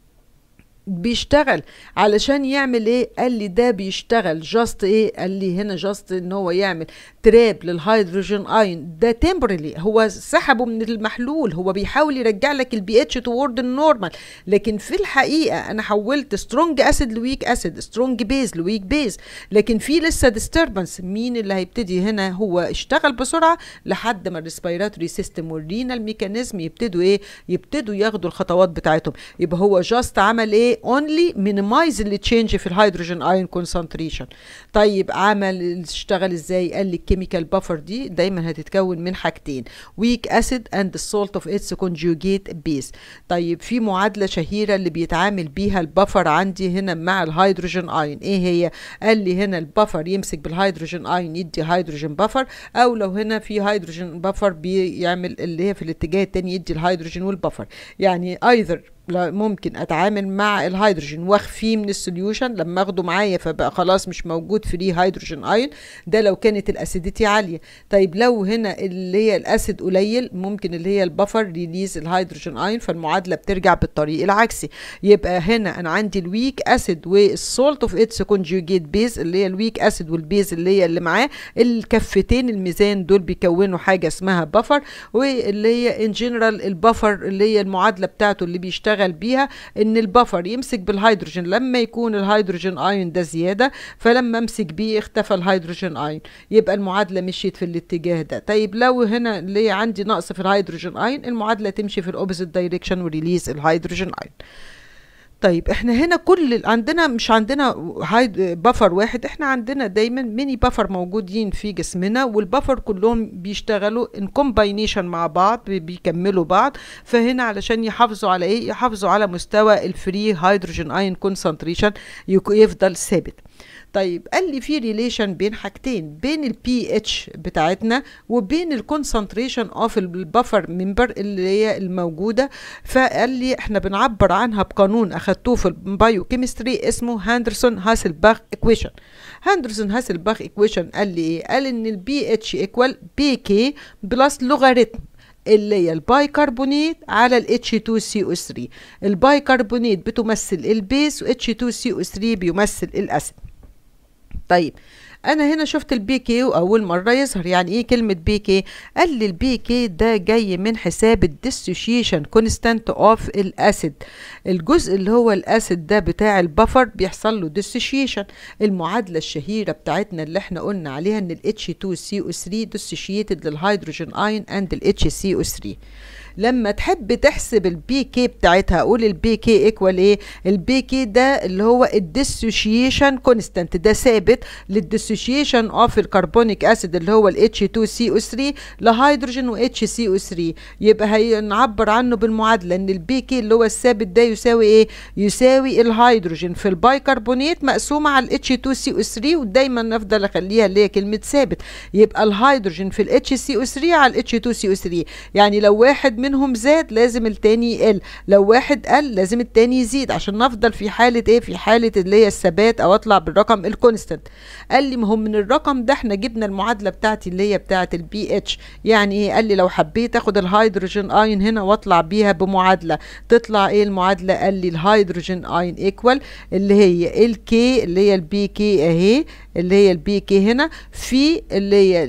بيشتغل علشان يعمل ايه قال لي ده بيشتغل جاست ايه قال لي هنا جاست ان هو يعمل تراب للهيدروجين ايون ده تمبرلي هو سحبه من المحلول هو بيحاول يرجع لك البي اتش توورد النورمال لكن في الحقيقه انا حولت سترونج اسيد لويك اسيد سترونج بيز لويك بيز لكن في لسه ديستربنس مين اللي هيبتدي هنا هو اشتغل بسرعه لحد ما الريسبيراتوري سيستم والرينال ميكانيزم يبتدوا ايه يبتدوا ياخدوا الخطوات بتاعتهم يبقى هو جاست عمل ايه only minimize اللي تشينج في الهيدروجين ايون كونسنتريشن طيب عمل اشتغل ازاي قال لي الكيميكال بافر دي دايما هتتكون من حاجتين ويك اسيد اند السولت اوف اتس كونجوجيت بيس طيب في معادله شهيره اللي بيتعامل بيها البفر عندي هنا مع الهيدروجين ايون ايه هي قال لي هنا البفر يمسك بالهيدروجين ايون يدي هيدروجين بفر او لو هنا في هيدروجين بفر بيعمل اللي هي في الاتجاه التاني يدي الهيدروجين والبفر يعني ايذر ممكن اتعامل مع الهيدروجين واخفيه من السوليوشن لما اخده معايا فبقى خلاص مش موجود فري هيدروجين ايون ده لو كانت الاسيديتي عاليه طيب لو هنا اللي هي الاسيد قليل ممكن اللي هي البفر ريليز الهيدروجين ايون فالمعادله بترجع بالطريق العكسي يبقى هنا انا عندي الويك اسيد والسولت اوف اتس كونجوجيت بيز اللي هي الويك اسيد والبيز اللي هي اللي معاه الكفتين الميزان دول بيكونوا حاجه اسمها بفر واللي هي ان جنرال البفر اللي هي المعادله بتاعته اللي بيشتغل بيشتغل بيها ان البفر يمسك بالهيدروجين لما يكون الهيدروجين ايون ده زياده فلما امسك بيه اختفى الهيدروجين ايون يبقى المعادله مشيت في الاتجاه ده طيب لو هنا اللي عندي نقص في الهيدروجين ايون المعادله تمشي في الاوبوزيت دايركشن وريليز الهيدروجين ايون طيب احنا هنا كل عندنا مش عندنا هايد بفر واحد احنا عندنا دايما ميني بفر موجودين في جسمنا والبفر كلهم بيشتغلوا ان كومباينيشن مع بعض بيكملوا بعض فهنا علشان يحافظوا على ايه يحافظوا على مستوى الفري هيدروجين اين كونسنتريشن يفضل ثابت طيب قال لي في ريليشن بين حاجتين بين البي اتش بتاعتنا وبين الكونسنتريشن اوف البفر ممبر اللي هي الموجوده فقال لي احنا بنعبر عنها بقانون اخدتوه في البايو كيمستري اسمه هاندرسون هاسلباخ ايكويشن هاندرسون هاسلباخ ايكويشن قال لي ايه قال ان البي اتش ايكوال بي كي بلس لوغاريتم اللي هي البايكربونات على ال H2CO3 البايكربونات بتمثل البيس و H2CO3 بيمثل الاسيد طيب انا هنا شفت البي كي واول مره يظهر يعني ايه كلمه بي كي قال لي البي كي ده جاي من حساب الديسوشيشن كونستانت اوف الاسيد الجزء اللي هو الاسيد ده بتاع البفر بيحصل له ديسوشيشن المعادله الشهيره بتاعتنا اللي احنا قلنا عليها ان ال H2CO3 ديسوشيتد للهيدروجين ايون اند ال HCO3 لما تحب تحسب البي كي بتاعتها اقول البي كي ايكوال ايه البي كي ده اللي هو الديسوشيشن كونستانت ده ثابت للديسوشيشن اوف الكربونيك اسيد اللي هو ال H2CO3 لهيدروجين و HCO3 يبقى هنعبر عنه بالمعادله ان البي كي اللي هو الثابت ده يساوي ايه يساوي الهيدروجين في البايكربونات مقسومه على ال H2CO3 ودايما نفضل اخليها اللي هي كلمه ثابت يبقى الهيدروجين في ال HCO3 على ال H2CO3 يعني لو واحد منهم زاد لازم التاني يقل لو واحد قل لازم التاني يزيد عشان نفضل في حالة ايه في حالة اللي هي الثبات او اطلع بالرقم الكونستنت قال لي ما هو من الرقم ده احنا جبنا المعادلة بتاعتي اللي هي بتاعت البي اتش يعني ايه قال لي لو حبيت اخد الهيدروجين اين هنا واطلع بيها بمعادلة تطلع ايه المعادلة قال لي الهيدروجين اين ايكوال اللي هي الكي اللي هي البي كي اهي اللي هي البي كي هنا في اللي هي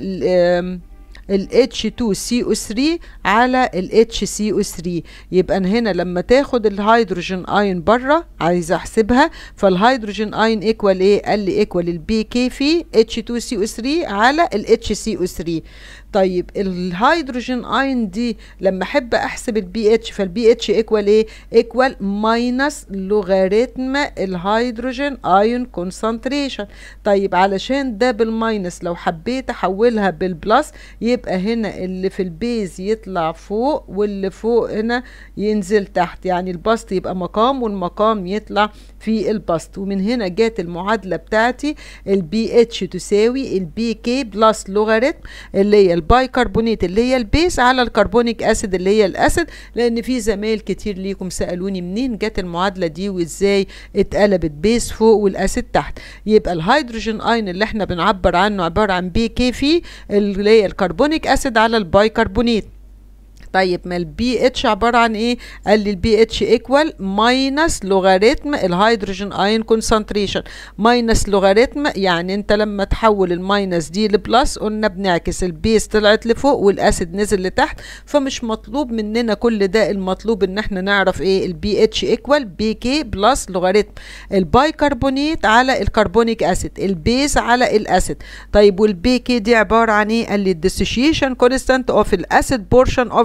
ال H2CO3 على ال HCO3 يبقى أنا هنا لما تاخد الهيدروجين اين بره عايزه احسبها فالهيدروجين اين ايكوال ايه قال لي ايكوال البي كي في H2CO3 على ال HCO3 طيب الهيدروجين اين دي لما احب احسب البي اتش فالبي اتش ايكوال ايه ايكوال ماينس لوغاريتم الهيدروجين ايون كونسنتريشن طيب علشان ده بالماينس لو حبيت احولها بالبلس يبقى هنا اللي في البيز يطلع فوق واللي فوق هنا ينزل تحت يعني البسط يبقى مقام والمقام يطلع في البسط ومن هنا جات المعادله بتاعتي البي اتش تساوي البي كي بلس لوغاريتم اللي هي البايكربونات اللي هي البيس على الكربونيك اسيد اللي هي الاسيد لان في زمايل كتير ليكم سالوني منين جت المعادله دي وازاي اتقلبت بيس فوق والاسيد تحت يبقى الهيدروجين اين اللي احنا بنعبر عنه عباره عن بي كي في اللي هي الكربونيك اسيد على البايكربونات طيب ما البي اتش عباره عن ايه قال لي البي اتش ايكوال ماينس لوغاريتم الهيدروجين اين كونسنتريشن ماينس لوغاريتم يعني انت لما تحول الماينس دي لبلس قلنا بنعكس البيس طلعت لفوق والاسيد نزل لتحت فمش مطلوب مننا كل ده المطلوب ان احنا نعرف ايه البي اتش ايكوال بي كي بلس لوغاريتم البايكربونات على الكربونيك اسيد البيس على الاسيد طيب والبي كي دي عباره عن ايه قال لي الديسوشيشن كونستانت اوف الاسيد بورشن اوف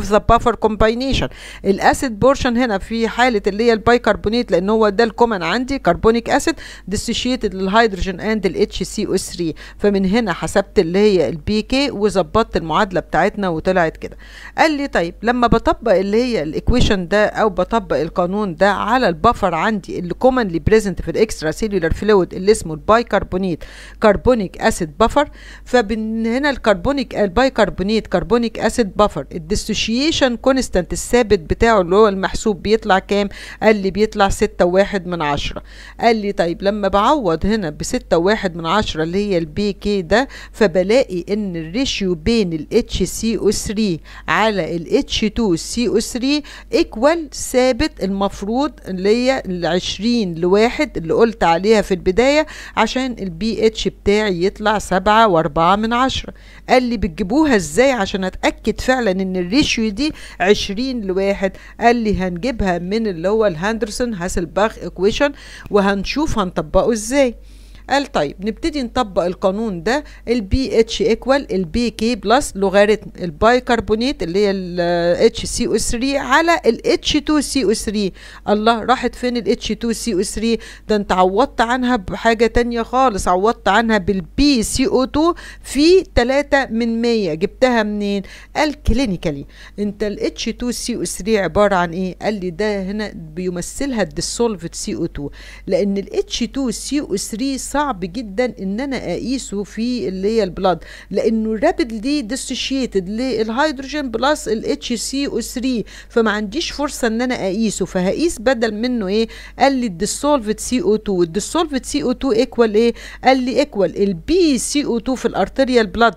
ذا بافر كومباينيشن الاسيد بورشن هنا في حاله اللي هي البايكربونات لان هو ده الكومن عندي كربونيك اسيد ديسوشيتد للهيدروجين اند الاتش سي او 3 فمن هنا حسبت اللي هي البي كي وظبطت المعادله بتاعتنا وطلعت كده قال لي طيب لما بطبق اللي هي الايكويشن ده او بطبق القانون ده على البفر عندي اللي كومنلي بريزنت في الاكسترا سيلولار فلويد اللي اسمه البايكربونات كربونيك اسيد بفر فمن هنا الكربونيك البايكربونات كربونيك اسيد بفر الديسوشيشن كونستانت الثابت بتاعه اللي هو المحسوب بيطلع كام قال لي بيطلع ستة واحد من عشرة قال لي طيب لما بعوض هنا بستة واحد من عشرة اللي هي البي كي ده فبلاقي ان الريشيو بين ال HCO3 على ال H2CO3 ايكوال ثابت المفروض اللي هي ال 20 لواحد اللي قلت عليها في البداية عشان البي اتش بتاعي يطلع سبعة واربعة من عشرة قال لي بتجيبوها ازاي عشان اتأكد فعلا ان الريشيو دي 20 لواحد قال لي هنجيبها من اللي هو الهاندرسون هاسلباخ ايكويشن وهنشوف هنطبقه ازاي قال طيب نبتدي نطبق القانون ده البي اتش ايكوال البي كي بلس لوغاريتم البايكربونات اللي هي الاتش سي او 3 على الاتش 2 سي او 3 الله راحت فين الاتش 2 سي او 3 ده انت عوضت عنها بحاجه تانية خالص عوضت عنها بالبي سي او 2 في 3 من 100 جبتها منين قال كلينيكالي انت الاتش 2 سي او 3 عباره عن ايه قال لي ده هنا بيمثلها الديسولفد سي او 2 لان الاتش 2 سي او 3 صعب جدا ان انا اقيسه في اللي هي البلاد لانه رابيدلي ديسوشيتد للهيدروجين بلس الاتش سي او 3 فما عنديش فرصه ان انا اقيسه فهقيس بدل منه ايه قال لي الديسولفد سي او 2 الديسولفد سي او 2 ايكوال ايه قال لي ايكوال البي سي او 2 في الارتريال بلاد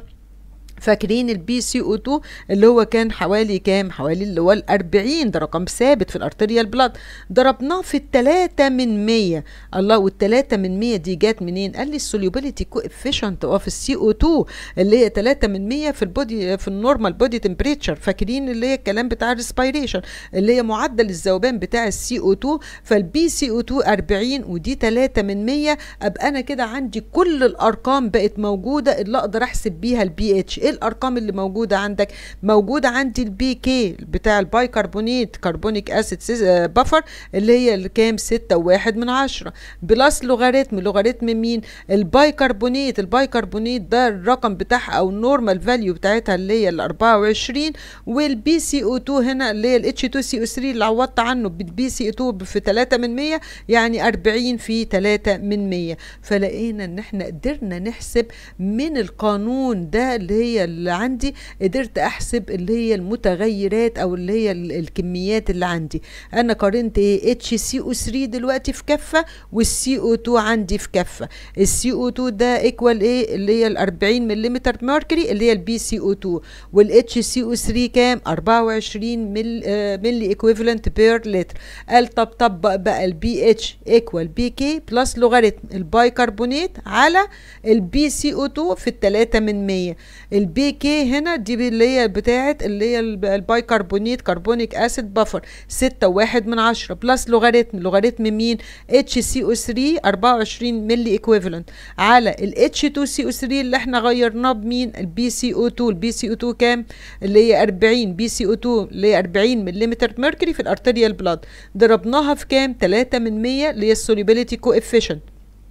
فاكرين البي سي او 2 اللي هو كان حوالي كام حوالي اللي هو ال 40 ده رقم ثابت في الارتريال بلاد ضربناه في التلاتة من 100 الله والتلاتة من 100 دي جات منين قال لي السوليوبيليتي كوفيشنت اوف السي او 2 اللي هي 3 من 100 في البودي في النورمال بودي تمبريتشر فاكرين اللي هي الكلام بتاع الريسبيريشن اللي هي معدل الذوبان بتاع السي او 2 فالبي سي او 2 40 ودي 3 من 100 ابقى انا كده عندي كل الارقام بقت موجوده اللي اقدر احسب بيها البي اتش ايه الارقام اللي موجوده عندك موجوده عندي البي كي بتاع البايكربونات كربونيك اسيد بفر اللي هي الكام ستة وواحد من عشرة بلس لوغاريتم لوغاريتم مين البايكربونات البايكربونات ده الرقم بتاعها او النورمال فاليو بتاعتها اللي هي ال 24 والبي سي او 2 هنا اللي هي الاتش 2 سي او 3 اللي عوضت عنه بالبي سي او 2 في 3 من 100 يعني 40 في 3 من 100 فلقينا ان احنا قدرنا نحسب من القانون ده اللي هي اللي عندي قدرت احسب اللي هي المتغيرات او اللي هي الكميات اللي عندي انا قارنت ايه اتش سي او 3 دلوقتي في كفه والسي او 2 عندي في كفه السي او 2 ده ايكوال ايه اللي هي ال 40 ملم ميركوري اللي هي البي سي او 2 والاتش سي او 3 كام 24 مل آه ملي ايكويفالنت بير لتر قال طب طبق بقى البي اتش ايكوال بي كي بلس لوغاريتم البايكربونات على البي سي او 2 في التلاتة من 100 البي كي هنا دي اللي هي بتاعت اللي هي البايكربونات كربونيك اسيد بفر ستة واحد من عشرة بلس لوغاريتم لوغاريتم مين اتش سي او 3 24 ملي ايكويفالنت على الاتش 2 سي او 3 اللي احنا غيرناه بمين البي سي او 2 البي سي او 2 كام اللي هي 40 بي سي او 2 اللي هي 40 ملم ميركوري في الارتريال بلاد ضربناها في كام 3 من 100 اللي هي السوليبيليتي كوفيشنت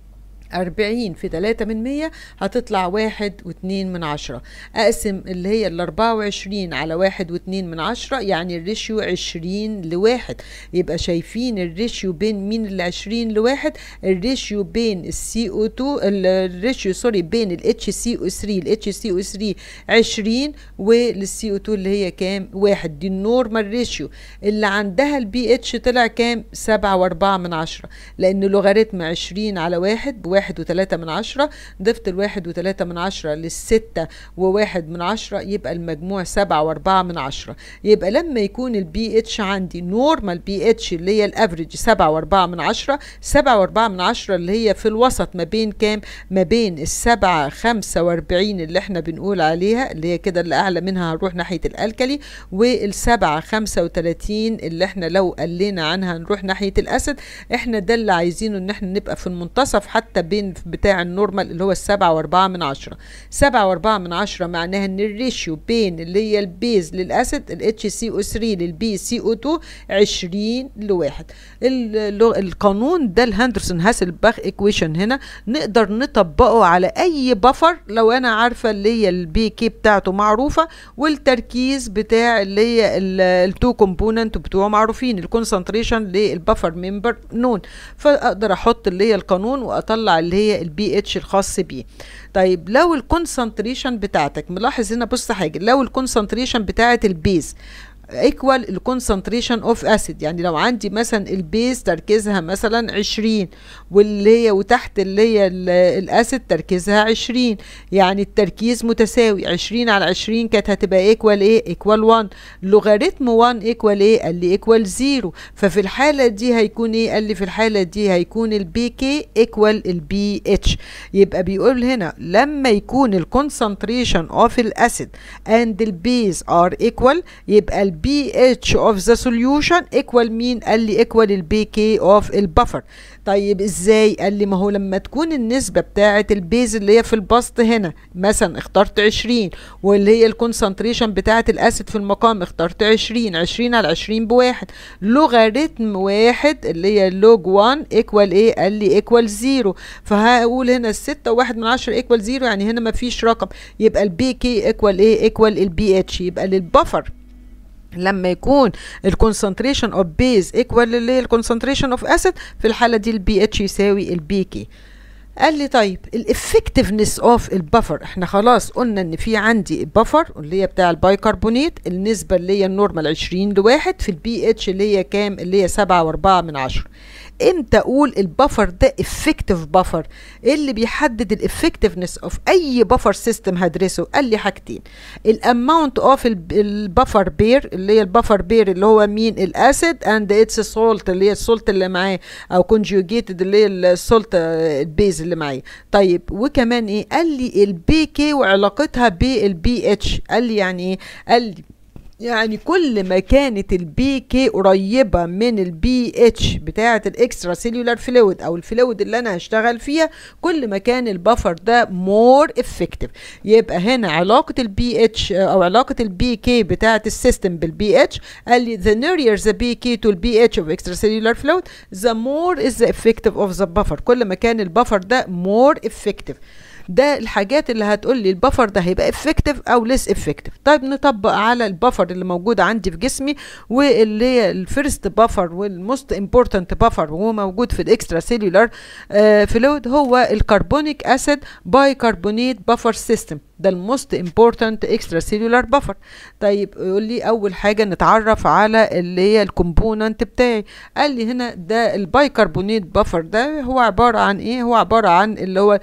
أربعين في تلاتة من مية هتطلع واحد واتنين من عشرة أقسم اللي هي الأربعة وعشرين على واحد واتنين من عشرة يعني الريشيو عشرين لواحد يبقى شايفين الريشيو بين مين اللي عشرين لواحد الريشيو بين السي او 2 الريشيو سوري بين الاتش سي او 3 الاتش سي او 3 عشرين والسي او 2 اللي هي كام واحد دي النورمال ريشيو اللي عندها البي اتش طلع كام سبعة واربعة من عشرة لأن لوغاريتم عشرين على واحد بواحد واحد وتلاتة من عشرة ضفت الواحد وتلاتة من عشرة للستة وواحد من عشرة يبقى المجموع سبعة واربعة من عشرة يبقى لما يكون البي اتش عندي نورمال بي اتش اللي هي الافريج سبعة واربعة من عشرة سبعة واربعة من عشرة اللي هي في الوسط ما بين كام ما بين السبعة خمسة واربعين اللي احنا بنقول عليها اللي هي كده اللي اعلى منها هنروح ناحية الالكلي والسبعة خمسة وتلاتين اللي احنا لو قلينا عنها نروح ناحية الاسد احنا ده اللي عايزينه ان احنا نبقى في المنتصف حتى بين بتاع النورمال اللي هو السبعة واربعة من عشرة سبعة واربعة من عشرة معناها ان الريشيو بين اللي هي البيز للاسيد ال HCO3 للبي CO2 عشرين لواحد القانون ده الهندرسون هاسلباخ ايكويشن هنا نقدر نطبقه على اي بفر لو انا عارفة اللي هي البي كي بتاعته معروفة والتركيز بتاع اللي هي التو كومبوننت بتوعه معروفين الكونسنتريشن للبفر ممبر نون فاقدر احط اللي هي القانون واطلع اللي هي البي اتش الخاص بيه طيب لو الكونسنتريشن بتاعتك ملاحظ هنا بص حاجه لو الكونسنتريشن بتاعت البيز ايكوال الكونسنتريشن اوف اسيد يعني لو عندي مثلا البيز تركيزها مثلا 20 واللي هي وتحت اللي هي الاسيد تركيزها 20 يعني التركيز متساوي 20 على 20 كانت هتبقى ايكوال ايه ايكوال 1 لوغاريتم 1 ايكوال ايه قال لي ايكوال 0 ففي الحاله دي هيكون ايه قال لي في الحاله دي هيكون البي كي ايكوال البي اتش يبقى بيقول هنا لما يكون الكونسنتريشن اوف الاسيد اند البيز ار ايكوال يبقى pH of the solution equal مين قال لي equal البي كي of البفر طيب ازاي قال لي ما هو لما تكون النسبة بتاعة البيز اللي هي في البسط هنا مثلا اخترت 20 واللي هي الكونسنتريشن بتاعة الاسيد في المقام اخترت 20 20 على 20 بواحد لوغاريتم واحد اللي هي لوج 1 ايكوال ايه قال لي ايكوال 0 فهقول هنا الستة واحد من عشرة ايكوال 0 يعني هنا ما فيش رقم يبقى البي كي ايكوال ايه ايكوال البي اتش يبقى للبفر لما يكون الكونسنتريشن اوف بيز ايكوال اللي هي الكونسنتريشن اوف اسيد في الحاله دي البي اتش يساوي البي كي قال لي طيب الافكتفنس اوف البفر احنا خلاص قلنا ان في عندي بفر اللي هي بتاع البايكربونات النسبه اللي هي النورمال 20 لواحد في البي اتش اللي هي كام اللي هي 7 و4 من عشرة امتى اقول البفر ده افكتيف بفر ايه اللي بيحدد الافكتفنس اوف اي بفر سيستم هدرسه قال لي حاجتين الاماونت اوف البفر بير اللي هي البفر بير اللي هو مين الاسيد اند اتس سولت اللي هي السولت اللي معاه او كونجوجيتد اللي هي السولت البيز اللي معاه طيب وكمان ايه قال لي البي كي وعلاقتها بالبي اتش قال لي يعني ايه قال لي يعني كل ما كانت البي كي قريبه من البي اتش بتاعه الاكسترا سيلولار فلويد او الفلويد اللي انا هشتغل فيها كل ما كان البفر ده مور افكتيف يبقى هنا علاقه البي اتش او علاقه البي كي بتاعه السيستم بالبي اتش قال لي the nearer the PK to البي اتش of extracellular fluid the more is the effective of the buffer كل ما كان البفر ده more effective ده الحاجات اللي هتقول لي البفر ده هيبقى افكتيف او ليس افكتيف طيب نطبق على البفر اللي موجود عندي في جسمي واللي هي الفيرست بفر والموست امبورتنت بفر وهو موجود في الاكسترا سيلولار فلويد هو الكربونيك اسيد باي كربونيت بفر سيستم ده الموست امبورتنت اكسترا سيلولار بفر طيب يقول لي اول حاجه نتعرف على اللي هي الكومبوننت بتاعي قال لي هنا ده البايكربونيت بفر ده هو عباره عن ايه هو عباره عن اللي هو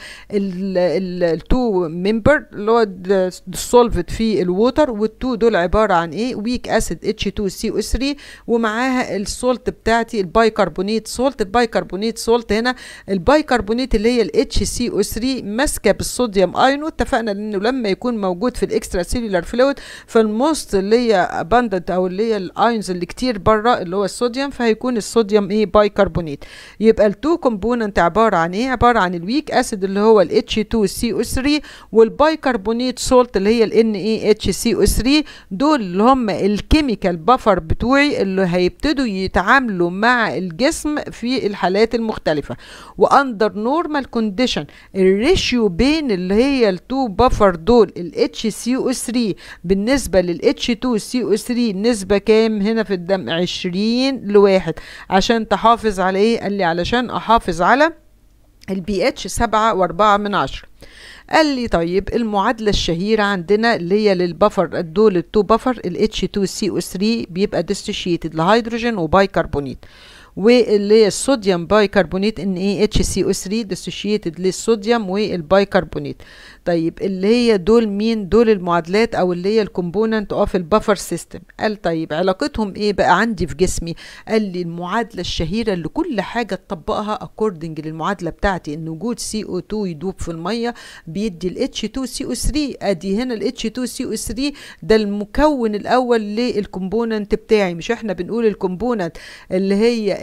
التو ممبر اللي هو السولفت في الووتر والتو دول عباره عن ايه ويك اسيد اتش 2 سي او 3 ومعاها السولت بتاعتي البايكربونيت سولت البايكربونيت سولت هنا البايكربونيت اللي هي الاتش سي او 3 ماسكه بالصوديوم ايون واتفقنا انه لما يكون موجود في الاكسترا سيلولار فلويد فالموست اللي هي اباندنت او اللي هي الايونز اللي كتير بره اللي هو الصوديوم فهيكون الصوديوم ايه بايكربونيت يبقى التو كومبوننت عباره عن ايه عباره عن الويك اسيد اللي هو ال H2CO3 والبايكربونيت سولت اللي هي ال NaHCO3 دول اللي هم الكيميكال بفر بتوعي اللي هيبتدوا يتعاملوا مع الجسم في الحالات المختلفه واندر نورمال كونديشن الريشيو بين اللي هي التو بفر دول ال HCO3 بالنسبه لل H2CO3 نسبه كام هنا في الدم 20 لواحد عشان تحافظ على ايه قال لي علشان احافظ على البي اتش سبعة واربعة من عشرة قال لي طيب المعادلة الشهيرة عندنا اللي هي للبفر دول التو بفر ال H2CO3 بيبقى ديستشيتد لهيدروجين وبايكربونيت واللي هي الصوديوم بايكربونيت ان ايه اتش سي او 3 ديسوشيتد للصوديوم والبايكربونيت طيب اللي هي دول مين دول المعادلات او اللي هي الكومبوننت اوف البفر سيستم قال طيب علاقتهم ايه بقى عندي في جسمي قال لي المعادله الشهيره اللي كل حاجه تطبقها اكوردنج للمعادله بتاعتي ان وجود سي او 2 يدوب في الميه بيدي ال H2 CO3 ادي هنا ال H2 CO3 ده المكون الاول للكومبوننت بتاعي مش احنا بنقول الكومبوننت اللي هي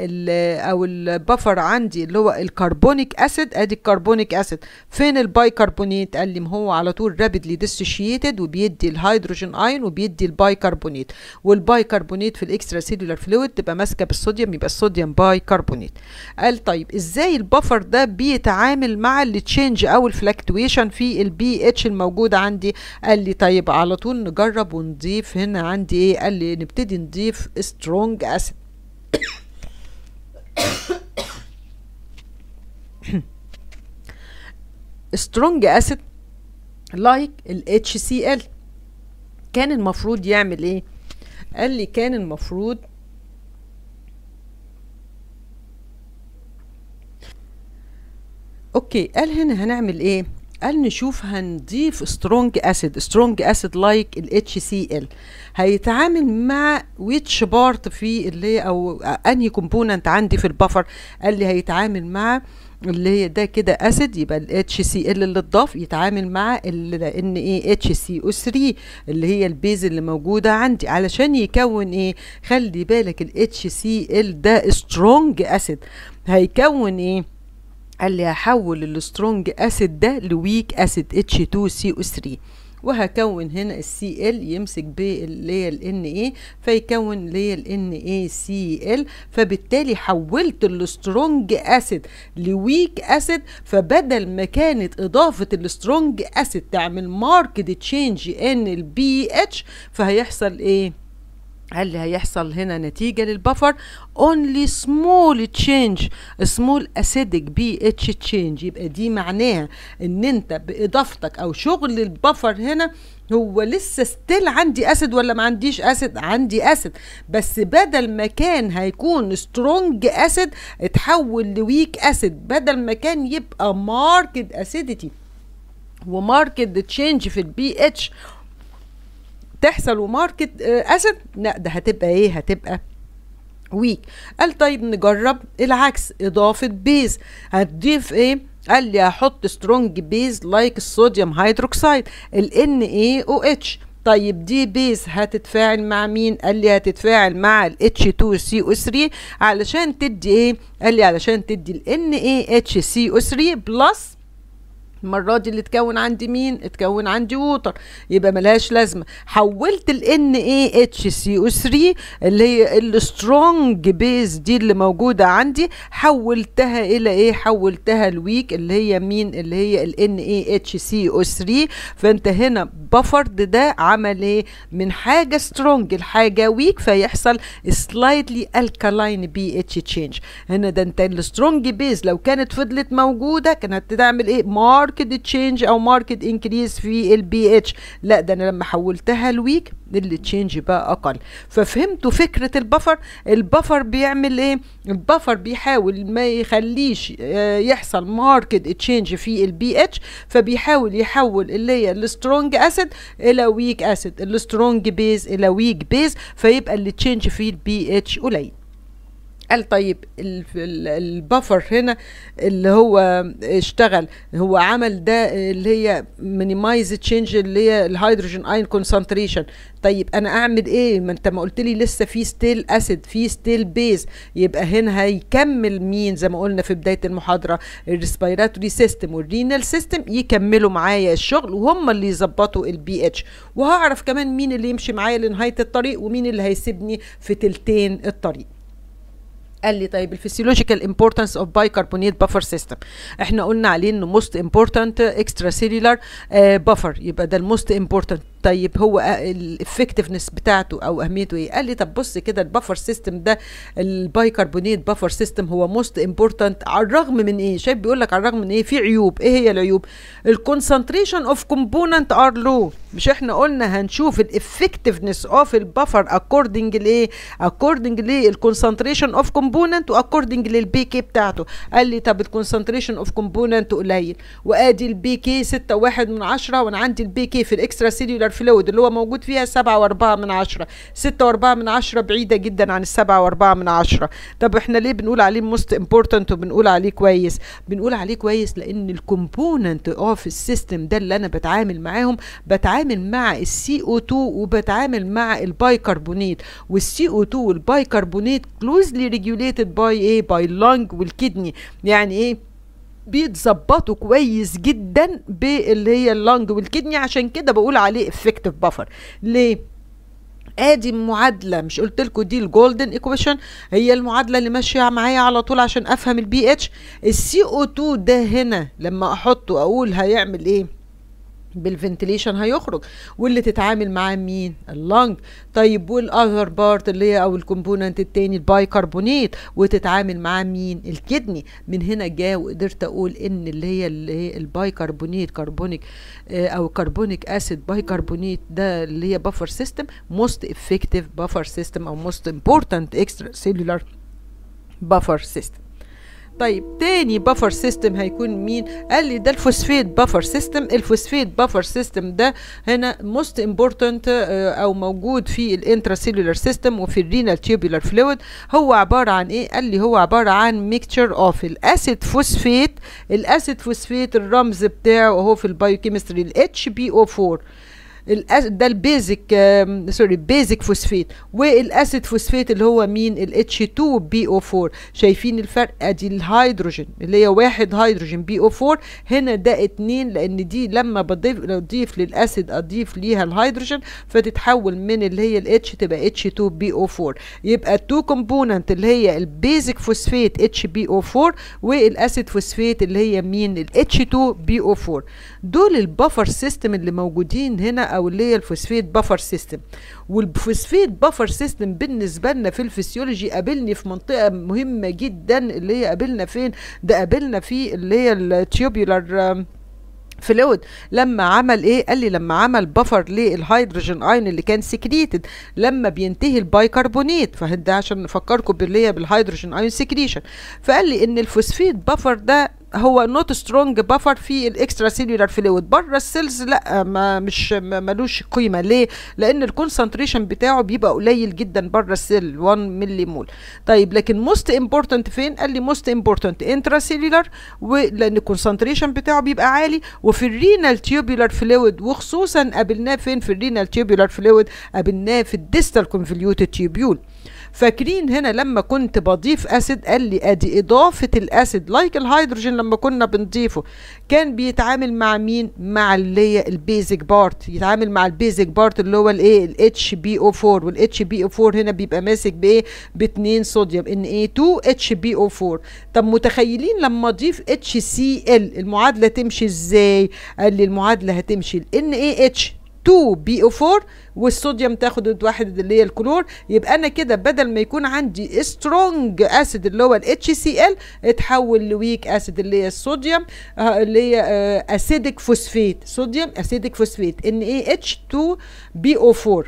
او البفر عندي اللي هو الكربونيك اسيد ادي الكربونيك اسيد فين البايكربونات قال لي ما هو على طول رابيدلي ديسوشيتد وبيدي الهيدروجين اين وبيدي البايكربونات والبايكربونات في الاكسترا سيلولار فلويد تبقى ماسكه بالصوديوم يبقى الصوديوم بايكربونات قال طيب ازاي البفر ده بيتعامل مع التشينج او الفلكتويشن في البي اتش الموجوده عندي قال لي طيب على طول نجرب ونضيف هنا عندي ايه قال لي نبتدي نضيف سترونج اسيد سترونج اسيد لايك ال HCl كان المفروض يعمل ايه قال لي كان المفروض اوكي قال هنا هنعمل ايه قال نشوف هنضيف سترونج اسيد سترونج اسيد لايك ال HCl هيتعامل مع ويتش بارت في اللي هي او انهي كومبوننت عندي في البفر قال لي هيتعامل مع اللي هي ده كده اسيد يبقى ال اتش سي ال اللي اتضاف يتعامل مع ال ان ايه اتش سي او 3 اللي هي البيز اللي موجوده عندي علشان يكون ايه خلي بالك ال اتش سي ال ده سترونج اسيد هيكون ايه قال لي هحول السترونج اسيد ده لويك اسيد اتش 2 سي او 3 وهكون هنا السي ال يمسك باللي هي الان اي فيكون اللي هي الان اي سي ال فبالتالي حولت السترونج اسيد لويك اسيد فبدل ما كانت اضافه السترونج اسيد تعمل ماركت تشينج ان البي اتش فهيحصل ايه قال لي هيحصل هنا نتيجة للبفر only small change small acidic pH change يبقى دي معناها ان انت باضافتك او شغل البفر هنا هو لسه ستيل عندي اسيد ولا ما عنديش اسيد عندي اسيد بس بدل ما كان هيكون سترونج اسيد اتحول لويك اسيد بدل ما كان يبقى ماركت اسيديتي وماركت تشينج في البي اتش تحصل وماركت اسيد لا ده هتبقى ايه هتبقى ويك قال طيب نجرب العكس اضافه بيز هتضيف ايه قال لي هحط سترونج بيز لايك الصوديوم هيدروكسيد ال NaOH طيب دي بيز هتتفاعل مع مين قال لي هتتفاعل مع ال H2CO3 علشان تدي ايه قال لي علشان تدي ال NaHCO3 بلس المرة دي اللي تكون عندي مين؟ اتكون عندي ووتر يبقى ملهاش لازمة حولت ال NaHCO3 اللي هي السترونج بيز دي اللي موجودة عندي حولتها إلى إيه؟ حولتها الويك اللي هي مين؟ اللي هي ال NaHCO3 فأنت هنا بفرد ده عمل إيه؟ من حاجة سترونج لحاجة ويك فيحصل سلايدلي الكالاين بي اتش تشينج هنا ده أنت السترونج بيز لو كانت فضلت موجودة كانت هتعمل إيه؟ مارك ماركت تشينج او ماركت انكريز في البي اتش لا ده انا لما حولتها لويك التشينج بقى اقل ففهمتوا فكره البفر البفر بيعمل ايه البفر بيحاول ما يخليش يحصل ماركت تشينج في البي اتش فبيحاول يحول اللي هي السترونج اسيد الى ويك اسيد السترونج بيز الى ويك بيز فيبقى التشينج في البي اتش قليل قال طيب البفر هنا اللي هو اشتغل هو عمل ده اللي هي مينيمايز تشينج اللي هي الهيدروجين اين كونسنتريشن طيب انا اعمل ايه ما انت ما قلت لي لسه في ستيل اسيد في ستيل بيز يبقى هنا هيكمل مين زي ما قلنا في بدايه المحاضره الريسبيراتوري سيستم والرينال سيستم يكملوا معايا الشغل وهم اللي يظبطوا البي اتش وهعرف كمان مين اللي يمشي معايا لنهايه الطريق ومين اللي هيسيبني في تلتين الطريق قال لي طيب الفسيولوجيكال امبورتانس اوف بايكربونات بفر سيستم احنا قلنا عليه انه موست امبورتانت اكسترا سيلولار بفر يبقى ده الموست امبورتانت طيب هو الافكتفنس بتاعته او اهميته ايه قال لي طب بص كده البفر سيستم ده البايكربونات بفر سيستم هو موست امبورتانت على الرغم من ايه شايف بيقول لك على الرغم من ايه في عيوب ايه هي العيوب الكونسنتريشن اوف كومبوننت ار لو مش احنا قلنا هنشوف الافكتفنس اوف البفر اكوردنج لايه اكوردنج للكونسنتريشن اوف كومبوننت واكوردنج للبي كي بتاعته قال لي طب الكونسنتريشن اوف كومبوننت قليل وادي البي كي 6.1 من 10 وانا عندي البي كي في الاكسترا سيلولار فلويد اللي هو موجود فيها سبعة واربعة من عشرة ستة واربعة من عشرة بعيدة جدا عن السبعة واربعة من عشرة طب احنا ليه بنقول عليه موست امبورتنت وبنقول عليه كويس بنقول عليه كويس لان الكومبوننت اوف السيستم ده اللي انا بتعامل معاهم بتعامل مع السي او 2 وبتعامل مع البايكربونات والسي او 2 والبايكربونات كلوزلي ريجوليتد باي ايه باي اللنج والكدني يعني ايه بيتظبطوا كويس جدا باللي هي اللنج والكدني عشان كده بقول عليه افكتيف بافر ليه ادي معادله مش قلت لكم دي الجولدن ايكويشن هي المعادله اللي ماشيه معايا على طول عشان افهم البي اتش السي او 2 ده هنا لما احطه اقول هيعمل ايه بالفنتليشن هيخرج واللي تتعامل معاه مين اللنج طيب والاذر بارت اللي هي او الكومبوننت التاني البايكربونات وتتعامل معاه مين الكدني من هنا جا وقدرت اقول ان اللي هي اللي هي البايكربونات كربونيك آه او كربونيك اسيد بايكربونات ده اللي هي بافر سيستم موست افكتيف بافر سيستم او موست امبورتنت اكسترا سيلولار بافر سيستم طيب تاني بفر سيستم هيكون مين قال لي ده الفوسفيت بفر سيستم الفوسفيت بفر سيستم ده هنا موست امبورتنت او موجود في الانتراسيلولار سيستم وفي الرينال تيوبولار فلويد هو عباره عن ايه قال لي هو عباره عن ميكتشر اوف الاسيد فوسفيت الاسيد فوسفيت الرمز بتاعه اهو في البايوكيمستري الاتش بي او 4 ده البيزك سوري بيزك فوسفيت والاسيد فوسفيت اللي هو مين ال H2 BO4 شايفين الفرق ادي الهيدروجين اللي هي واحد هيدروجين BO4 هنا ده اتنين لان دي لما بضيف اضيف للاسيد اضيف ليها الهيدروجين فتتحول من اللي هي ال H تبقى H2 BO4 يبقى التو كومبوننت اللي هي البيزك فوسفيت HBO4 والاسيد فوسفيت اللي هي مين ال H2 BO4 دول البفر سيستم اللي موجودين هنا او اللي هي الفوسفيت بفر سيستم والفوسفيت بفر سيستم بالنسبه لنا في الفسيولوجي قابلني في منطقه مهمه جدا اللي هي قابلنا فين ده قابلنا في اللي هي التيوبولار فلويد لما عمل ايه قال لي لما عمل بفر للهيدروجين اين اللي كان سكريتد لما بينتهي البايكربونات فده عشان نفكركم باللي هي بالهيدروجين اين سكريشن فقال لي ان الفوسفيت بفر ده هو نوت سترونج بفر في الاكسترا سيلولار فلويد بره السيلز لا ما مش ملوش قيمه ليه لان الكونسنتريشن بتاعه بيبقى قليل جدا بره السيل 1 ملي مول طيب لكن موست امبورتنت فين قال لي موست امبورتنت انترا سيلولار ولان الكونسنتريشن بتاعه بيبقى عالي وفي الرينال تيوبولار فلويد وخصوصا قابلناه فين في الرينال تيوبولار فلويد قابلناه في الديستال كونفوليوتد تيوبيول فاكرين هنا لما كنت بضيف اسيد قال لي ادي اضافه الاسيد لايك الهيدروجين لما كنا بنضيفه كان بيتعامل مع مين مع اللي هي البيزك بارت يتعامل مع البيزك بارت اللي هو الايه الاتش بي او 4 والاتش بي او 4 هنا بيبقى ماسك بايه باتنين صوديوم ان اي 2 اتش بي او 4 طب متخيلين لما اضيف اتش سي ال المعادله تمشي ازاي قال لي المعادله هتمشي ان اي اتش 2 بي او 4 والصوديوم تاخد واحد اللي هي الكلور يبقى انا كده بدل ما يكون عندي سترونج اسيد اللي هو الاتش سي ال اتحول لويك اسيد اللي هي الصوديوم اللي هي اسيدك فوسفيت صوديوم اسيدك فوسفيت ان اي اتش 2 بي او 4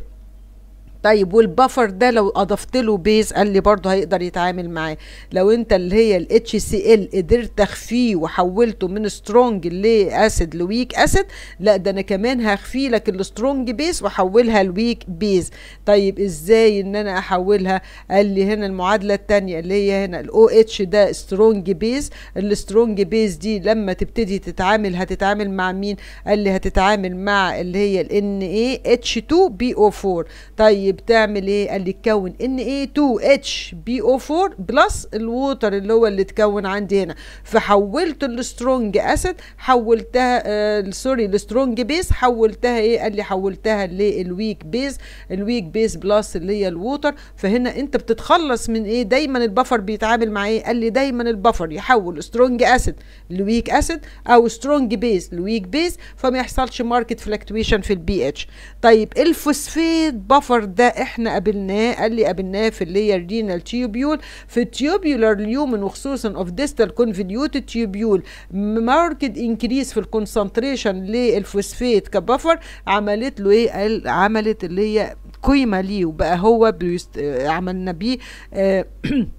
طيب والبفر ده لو اضفت له بيز قال لي برضه هيقدر يتعامل معاه لو انت اللي هي الاتش سي ال قدرت اخفيه وحولته من سترونج لاسيد لويك اسيد لا ده انا كمان هخفي لك السترونج بيز واحولها لويك بيز طيب ازاي ان انا احولها قال لي هنا المعادله الثانيه اللي هي هنا الاو اتش ده سترونج بيز السترونج بيز دي لما تبتدي تتعامل هتتعامل مع مين قال لي هتتعامل مع اللي هي الان اي اتش 2 بي او 4 طيب بتعمل ايه قال لي تكون ان اي 2 اتش بي او 4 بلس الووتر اللي هو اللي اتكون عندي هنا فحولت السترونج اسيد حولتها آه سوري السترونج بيز حولتها ايه قال لي حولتها للويك بيز الويك بيز بلس اللي هي الووتر فهنا انت بتتخلص من ايه دايما البفر بيتعامل مع ايه قال لي دايما البفر يحول سترونج اسيد لويك اسيد او سترونج بيز لويك بيز فما يحصلش ماركت فلكتويشن في البي اتش طيب الفوسفيت بفر ده احنا قابلناه قال لي قابلناه في اللي هي الرينال تيوبيول في التيوبيولار ليومن وخصوصا اوف ديستال كونفوليوتد تيوبيول ماركت انكريس في الكونسنتريشن للفوسفيت كبفر عملت له ايه قال عملت اللي هي قيمه ليه وبقى هو بيست... عملنا بيه آه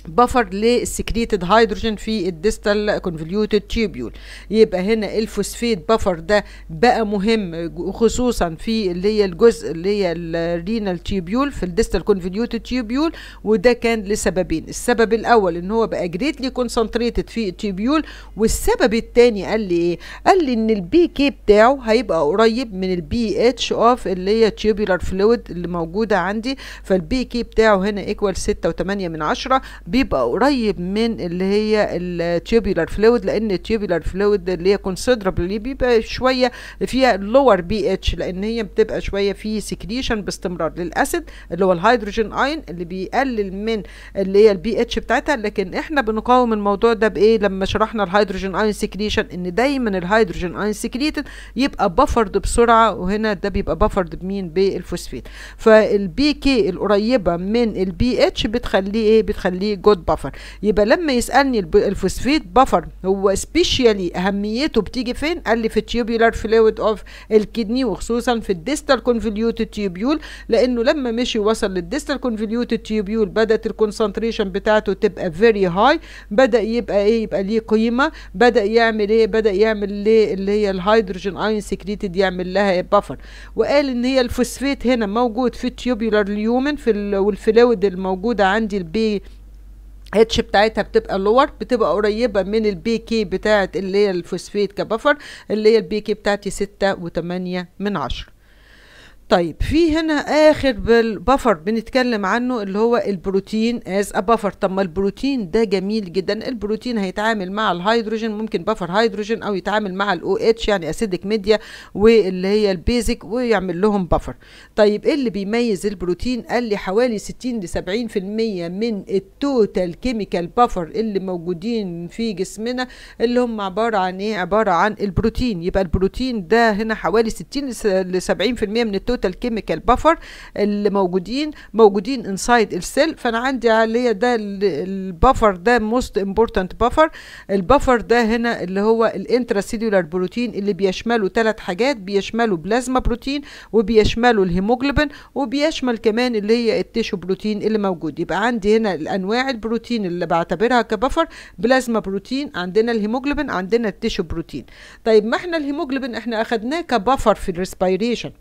بفر للسكريتد هيدروجين في الديستال كونفوليوتد تيوبيول يبقى هنا الفوسفيت بفر ده بقى مهم خصوصا في اللي هي الجزء اللي هي الرينال تيوبيول في الديستال كونفوليوتد تيوبيول وده كان لسببين السبب الاول ان هو بقى جريتلي كونسنتريتد في التيوبيول والسبب الثاني قال لي ايه قال لي ان البي كي بتاعه هيبقى قريب من البي اتش اوف اللي هي تيوبيولار فلويد اللي موجوده عندي فالبي كي بتاعه هنا ايكوال 6.8 من عشرة بيبقى قريب من اللي هي التيوبولار فلويد لان التيوبولار فلويد اللي هي كونسيدرابلي بيبقى شويه فيها لور بي اتش لان هي بتبقى شويه في سكريشن باستمرار للاسيد اللي هو الهيدروجين اين اللي بيقلل من اللي هي البي اتش بتاعتها لكن احنا بنقاوم الموضوع ده بايه لما شرحنا الهيدروجين اين سكريشن ان دايما الهيدروجين اين سكريتد يبقى بفرد بسرعه وهنا ده بيبقى بفرد بمين بالفوسفيت فالبي كي القريبه من البي اتش بتخليه ايه بتخليه جود بفر يبقى لما يسالني الفوسفيت بفر هو سبيشالي اهميته بتيجي فين قال لي في التيوبولار فلويد اوف الكدني وخصوصا في الديستال كونفوليوتد تيوبيول لانه لما مشي وصل للديستال كونفوليوتد تيوبيول بدات الكونسنتريشن بتاعته تبقى فيري هاي بدا يبقى ايه يبقى ليه قيمه بدا يعمل ايه بدا يعمل ليه اللي هي الهيدروجين اين سكريتد يعمل لها بفر وقال ان هي الفوسفيت هنا موجود في التيوبولار اليومن في والفلويد الموجوده عندي البي اتش بتاعتها بتبقى لور بتبقى قريبة من البي كي بتاعت اللي هي الفوسفيت كبفر اللي هي البي كي بتاعتي ستة وتمانية من عشرة طيب في هنا اخر بالبفر بنتكلم عنه اللي هو البروتين از ا بفر طب ما البروتين ده جميل جدا البروتين هيتعامل مع الهيدروجين ممكن بفر هيدروجين او يتعامل مع الاو اتش يعني اسيدك ميديا واللي هي البيزك ويعمل لهم بفر طيب ايه اللي بيميز البروتين قال لي حوالي 60 ل 70% من التوتال كيميكال بفر اللي موجودين في جسمنا اللي هم عباره عن ايه عباره عن البروتين يبقى البروتين ده هنا حوالي 60 ل 70% من التوتال التوتال كيميكال بافر اللي موجودين موجودين انسايد السيل فانا عندي عليه ده البفر ده موست امبورتنت بفر البفر ده هنا اللي هو الانترا سيلولار بروتين اللي بيشمله ثلاث حاجات بيشمله بلازما بروتين وبيشمله الهيموجلوبين وبيشمل كمان اللي هي التيشو بروتين اللي موجود يبقى عندي هنا الانواع البروتين اللي بعتبرها كبفر بلازما بروتين عندنا الهيموجلوبين عندنا التيشو بروتين طيب ما احنا الهيموجلوبين احنا اخدناه كبفر في الريسبيريشن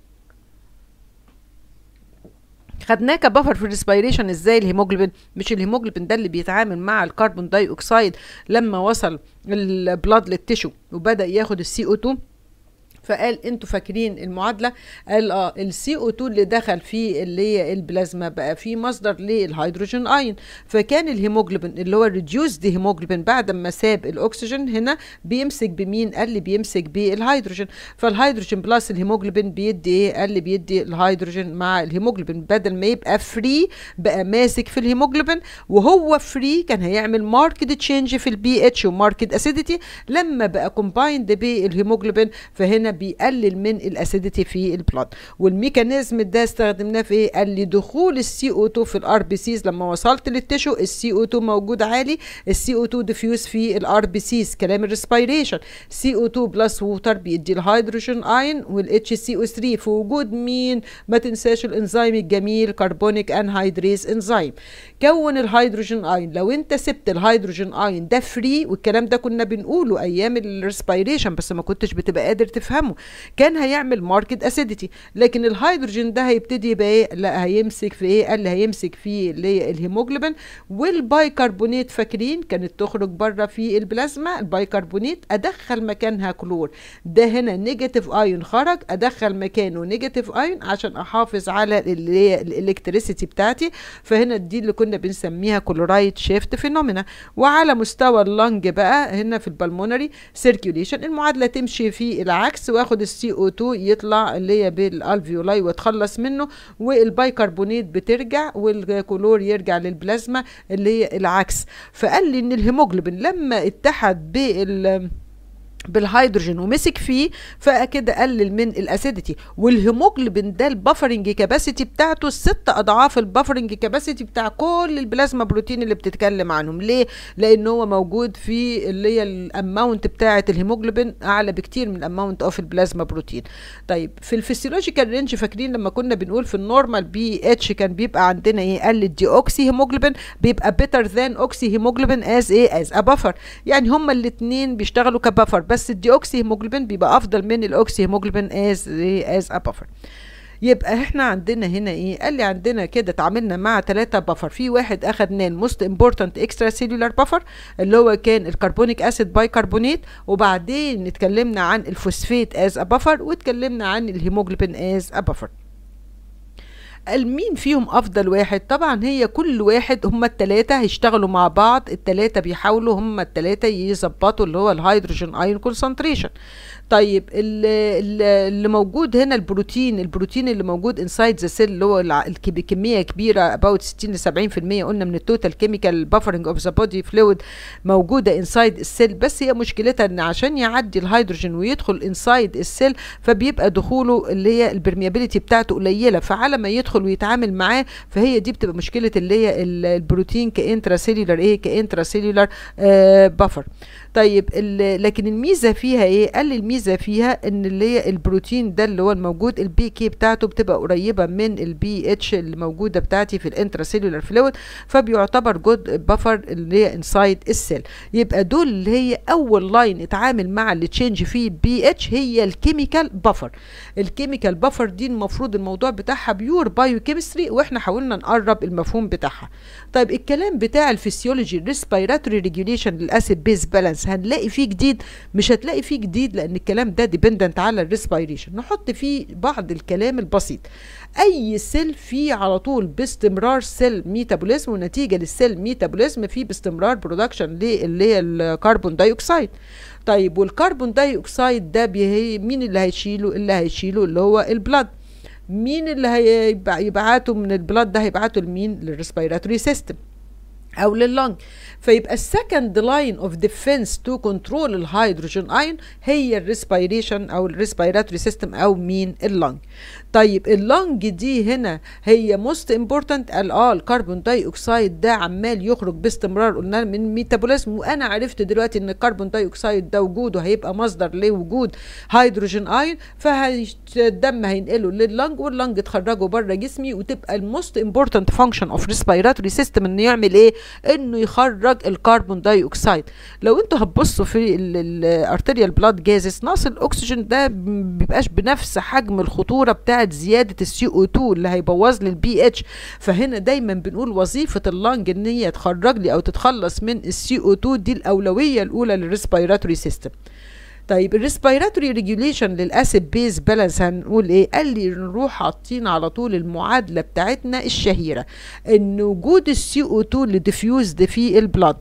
خدناه كبفر في الريسبيريشن ازاي الهيموجلوبين مش الهيموجلوبين ده اللي بيتعامل مع الكربون داي اوكسيد لما وصل البلاد للتشو وبدا ياخد السي او 2 فقال انتوا فاكرين المعادله قال اه السي او 2 اللي دخل في اللي هي البلازما بقى في مصدر للهيدروجين اين فكان الهيموجلوبين اللي هو الريديوسد هيموجلوبين بعد ما ساب الاكسجين هنا بيمسك بمين قال لي بيمسك بالهيدروجين فالهيدروجين بلس الهيموجلوبين بيدي ايه قال لي بيدي الهيدروجين مع الهيموجلوبين بدل ما يبقى فري بقى ماسك في الهيموجلوبين وهو فري كان هيعمل ماركت تشينج في البي اتش وماركت اسيديتي لما بقى كومبايند بالهيموجلوبين فهنا بيقلل من الاسيديتي في البلاد والميكانيزم ده استخدمناه في ايه قال لي دخول السي او 2 في الار بي سيز لما وصلت للتشو السي او 2 موجود عالي السي او 2 ديفيوز في الار بي سيز كلام الريسبيريشن سي او 2 بلس ووتر بيدي الهيدروجين اين والاتش سي او 3 في وجود مين ما تنساش الانزيم الجميل كربونيك انهيدريز انزيم كون الهيدروجين اين لو انت سبت الهيدروجين اين ده فري والكلام ده كنا بنقوله ايام الريسبيريشن بس ما كنتش بتبقى قادر تفهمه كان هيعمل ماركت اسيديتي لكن الهيدروجين ده هيبتدي يبقى ايه لا هيمسك في ايه قال لي هيمسك في اللي هي الهيموجلوبين والبايكربونات فاكرين كانت تخرج بره في البلازما البايكربونات ادخل مكانها كلور ده هنا نيجاتيف ايون خرج ادخل مكانه نيجاتيف ايون عشان احافظ على اللي هي الالكتريسيتي بتاعتي فهنا دي اللي كنا بنسميها كلورايد شيفت فينومينا وعلى مستوى اللنج بقى هنا في البلمونري سيركيوليشن المعادله تمشي في العكس واخد السي او 2 يطلع اللي هي بالالفيولاي واتخلص منه والبايكربونات بترجع والكلور يرجع للبلازما اللي هي العكس فقال لي ان الهيموجلوبين لما اتحد بال بالهيدروجين ومسك فيه فكده قلل من الاسيديتي والهيموجلوبين ده البفرنج كاباسيتي بتاعته ست اضعاف البفرنج كاباسيتي بتاع كل البلازما بروتين اللي بتتكلم عنهم ليه لان هو موجود في اللي هي الاماونت بتاعه الهيموجلوبين اعلى بكتير من الاماونت اوف البلازما بروتين طيب في الفسيولوجيكال رينج فاكرين لما كنا بنقول في النورمال بي اتش كان بيبقى عندنا ايه قال الدي اوكسي هيموجلوبين بيبقى بيتر ذان اوكسي هيموجلوبين از ايه از ا بفر يعني هما الاثنين بيشتغلوا كبفر بس الديوكسي هيموجلوبين بيبقى افضل من الاوكسي هيموجلوبين از از ا بفر يبقى احنا عندنا هنا ايه قال لي عندنا كده اتعاملنا مع ثلاثة بفر في واحد اخدناه الموست امبورتنت اكسترا سيلولار بفر اللي هو كان الكربونيك اسيد باي كربونيت وبعدين اتكلمنا عن الفوسفيت از ا بفر واتكلمنا عن الهيموجلوبين از ا بفر قال مين فيهم افضل واحد طبعا هي كل واحد هما التلاتة هيشتغلوا مع بعض التلاتة بيحاولوا هما التلاتة يظبطوا اللي هو الهيدروجين ايون كونسنتريشن طيب اللي, اللي موجود هنا البروتين البروتين اللي موجود انسايد ذا سيل اللي هو بكميه كبيره اباوت 60 ل 70% قلنا من التوتال كيميكال بافرنج اوف ذا بودي فلويد موجوده انسايد السيل بس هي مشكلتها ان عشان يعدي الهيدروجين ويدخل انسايد السيل فبيبقى دخوله اللي هي البرميابيليتي بتاعته قليله فعلى ما يدخل ويتعامل معاه فهي دي بتبقى مشكله اللي هي البروتين كانترا سيلولار ايه كانترا سيلولار آه بافر طيب لكن الميزه فيها ايه قال لي الميزه فيها ان اللي هي البروتين ده اللي هو الموجود البي كي بتاعته بتبقى قريبه من البي اتش اللي موجوده بتاعتي في الانتراسيلولار فلويد فبيعتبر جود بفر اللي هي انسايد السيل يبقى دول اللي هي اول لاين اتعامل مع اللي تشينج فيه بي اتش هي الكيميكال بفر الكيميكال بفر دي المفروض الموضوع بتاعها بيور بايو كيمستري واحنا حاولنا نقرب المفهوم بتاعها طيب الكلام بتاع الفسيولوجي ريسبيراتوري ريجوليشن للاسيد بيز بالانس هنلاقي فيه جديد مش هتلاقي فيه جديد لان الكلام ده ديبندنت على الريسبيريشن نحط فيه بعض الكلام البسيط اي سيل فيه على طول باستمرار سيل ميتابوليزم ونتيجه للسيل ميتابوليزم فيه باستمرار برودكشن اللي هي الكربون دايوكسيد طيب والكربون دايوكسيد ده مين اللي هيشيله اللي هيشيله اللي هو البلاد مين اللي هيبعته من البلاد ده هيبعته لمين للريسبيراتوري سيستم او لللنج فيبقى السكند لاين اوف ديفense تو كنترول الهيدروجين ايون هي الريسبيريشن او الريسبيراتوري سيستم او مين اللنج طيب اللنج دي هنا هي موست امبورتنت قال اه الكربون داي اوكسايد ده عمال يخرج باستمرار قلنا من ميتابوليزم وانا عرفت دلوقتي ان الكربون داي اوكسايد ده وجوده هيبقى مصدر لوجود هيدروجين ايون فالدم هينقله لللنج واللنج تخرجه بره جسمي وتبقى الموست امبورتنت فانكشن اوف ريسبيراتوري سيستم انه يعمل ايه انه يخرج الكربون داي اوكسايد لو انتوا هتبصوا في الارتريال بلاد جازس نقص الاكسجين ده بيبقاش بنفس حجم الخطوره بتاعه زياده السي او 2 اللي هيبوظ لي البي اتش فهنا دايما بنقول وظيفه اللنج ان هي تخرج لي او تتخلص من السي او 2 دي الاولويه الاولى للريسبيراتوري سيستم طيب الريسبيراتوري ريجوليشن للاسيد بيز بالانس هنقول ايه قال لي نروح حاطين على طول المعادله بتاعتنا الشهيره ان وجود السي او 2 اللي ديفيوزد في البلاد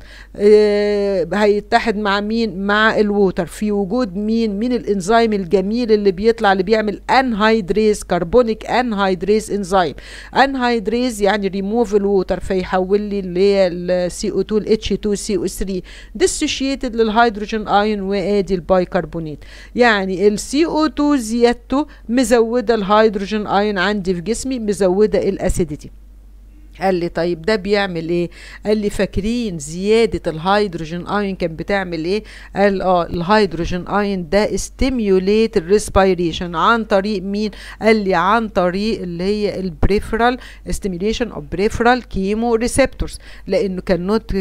آه هيتحد مع مين مع الووتر في وجود مين مين الانزيم الجميل اللي بيطلع اللي بيعمل انهيدريز كربونيك انهيدريز انزيم انهيدريز يعني ريموف الووتر فيحول لي اللي هي السي او 2 الاتش 2 سي او 3 ديسوشيتد للهيدروجين ايون وادي البايكربونات يعني السي او 2 زيادته مزوده الهيدروجين ايون عندي في جسمي مزوده الاسيديتي قال لي طيب ده بيعمل ايه قال لي فاكرين زياده الهيدروجين ايون كان بتعمل ايه قال اه الهيدروجين ايون ده استيميوليت الريسبيريشن عن طريق مين قال لي عن طريق اللي هي البريفرال ستيميوليشن اوف بريفرال كيمو ريسبتورز لانه كان نوت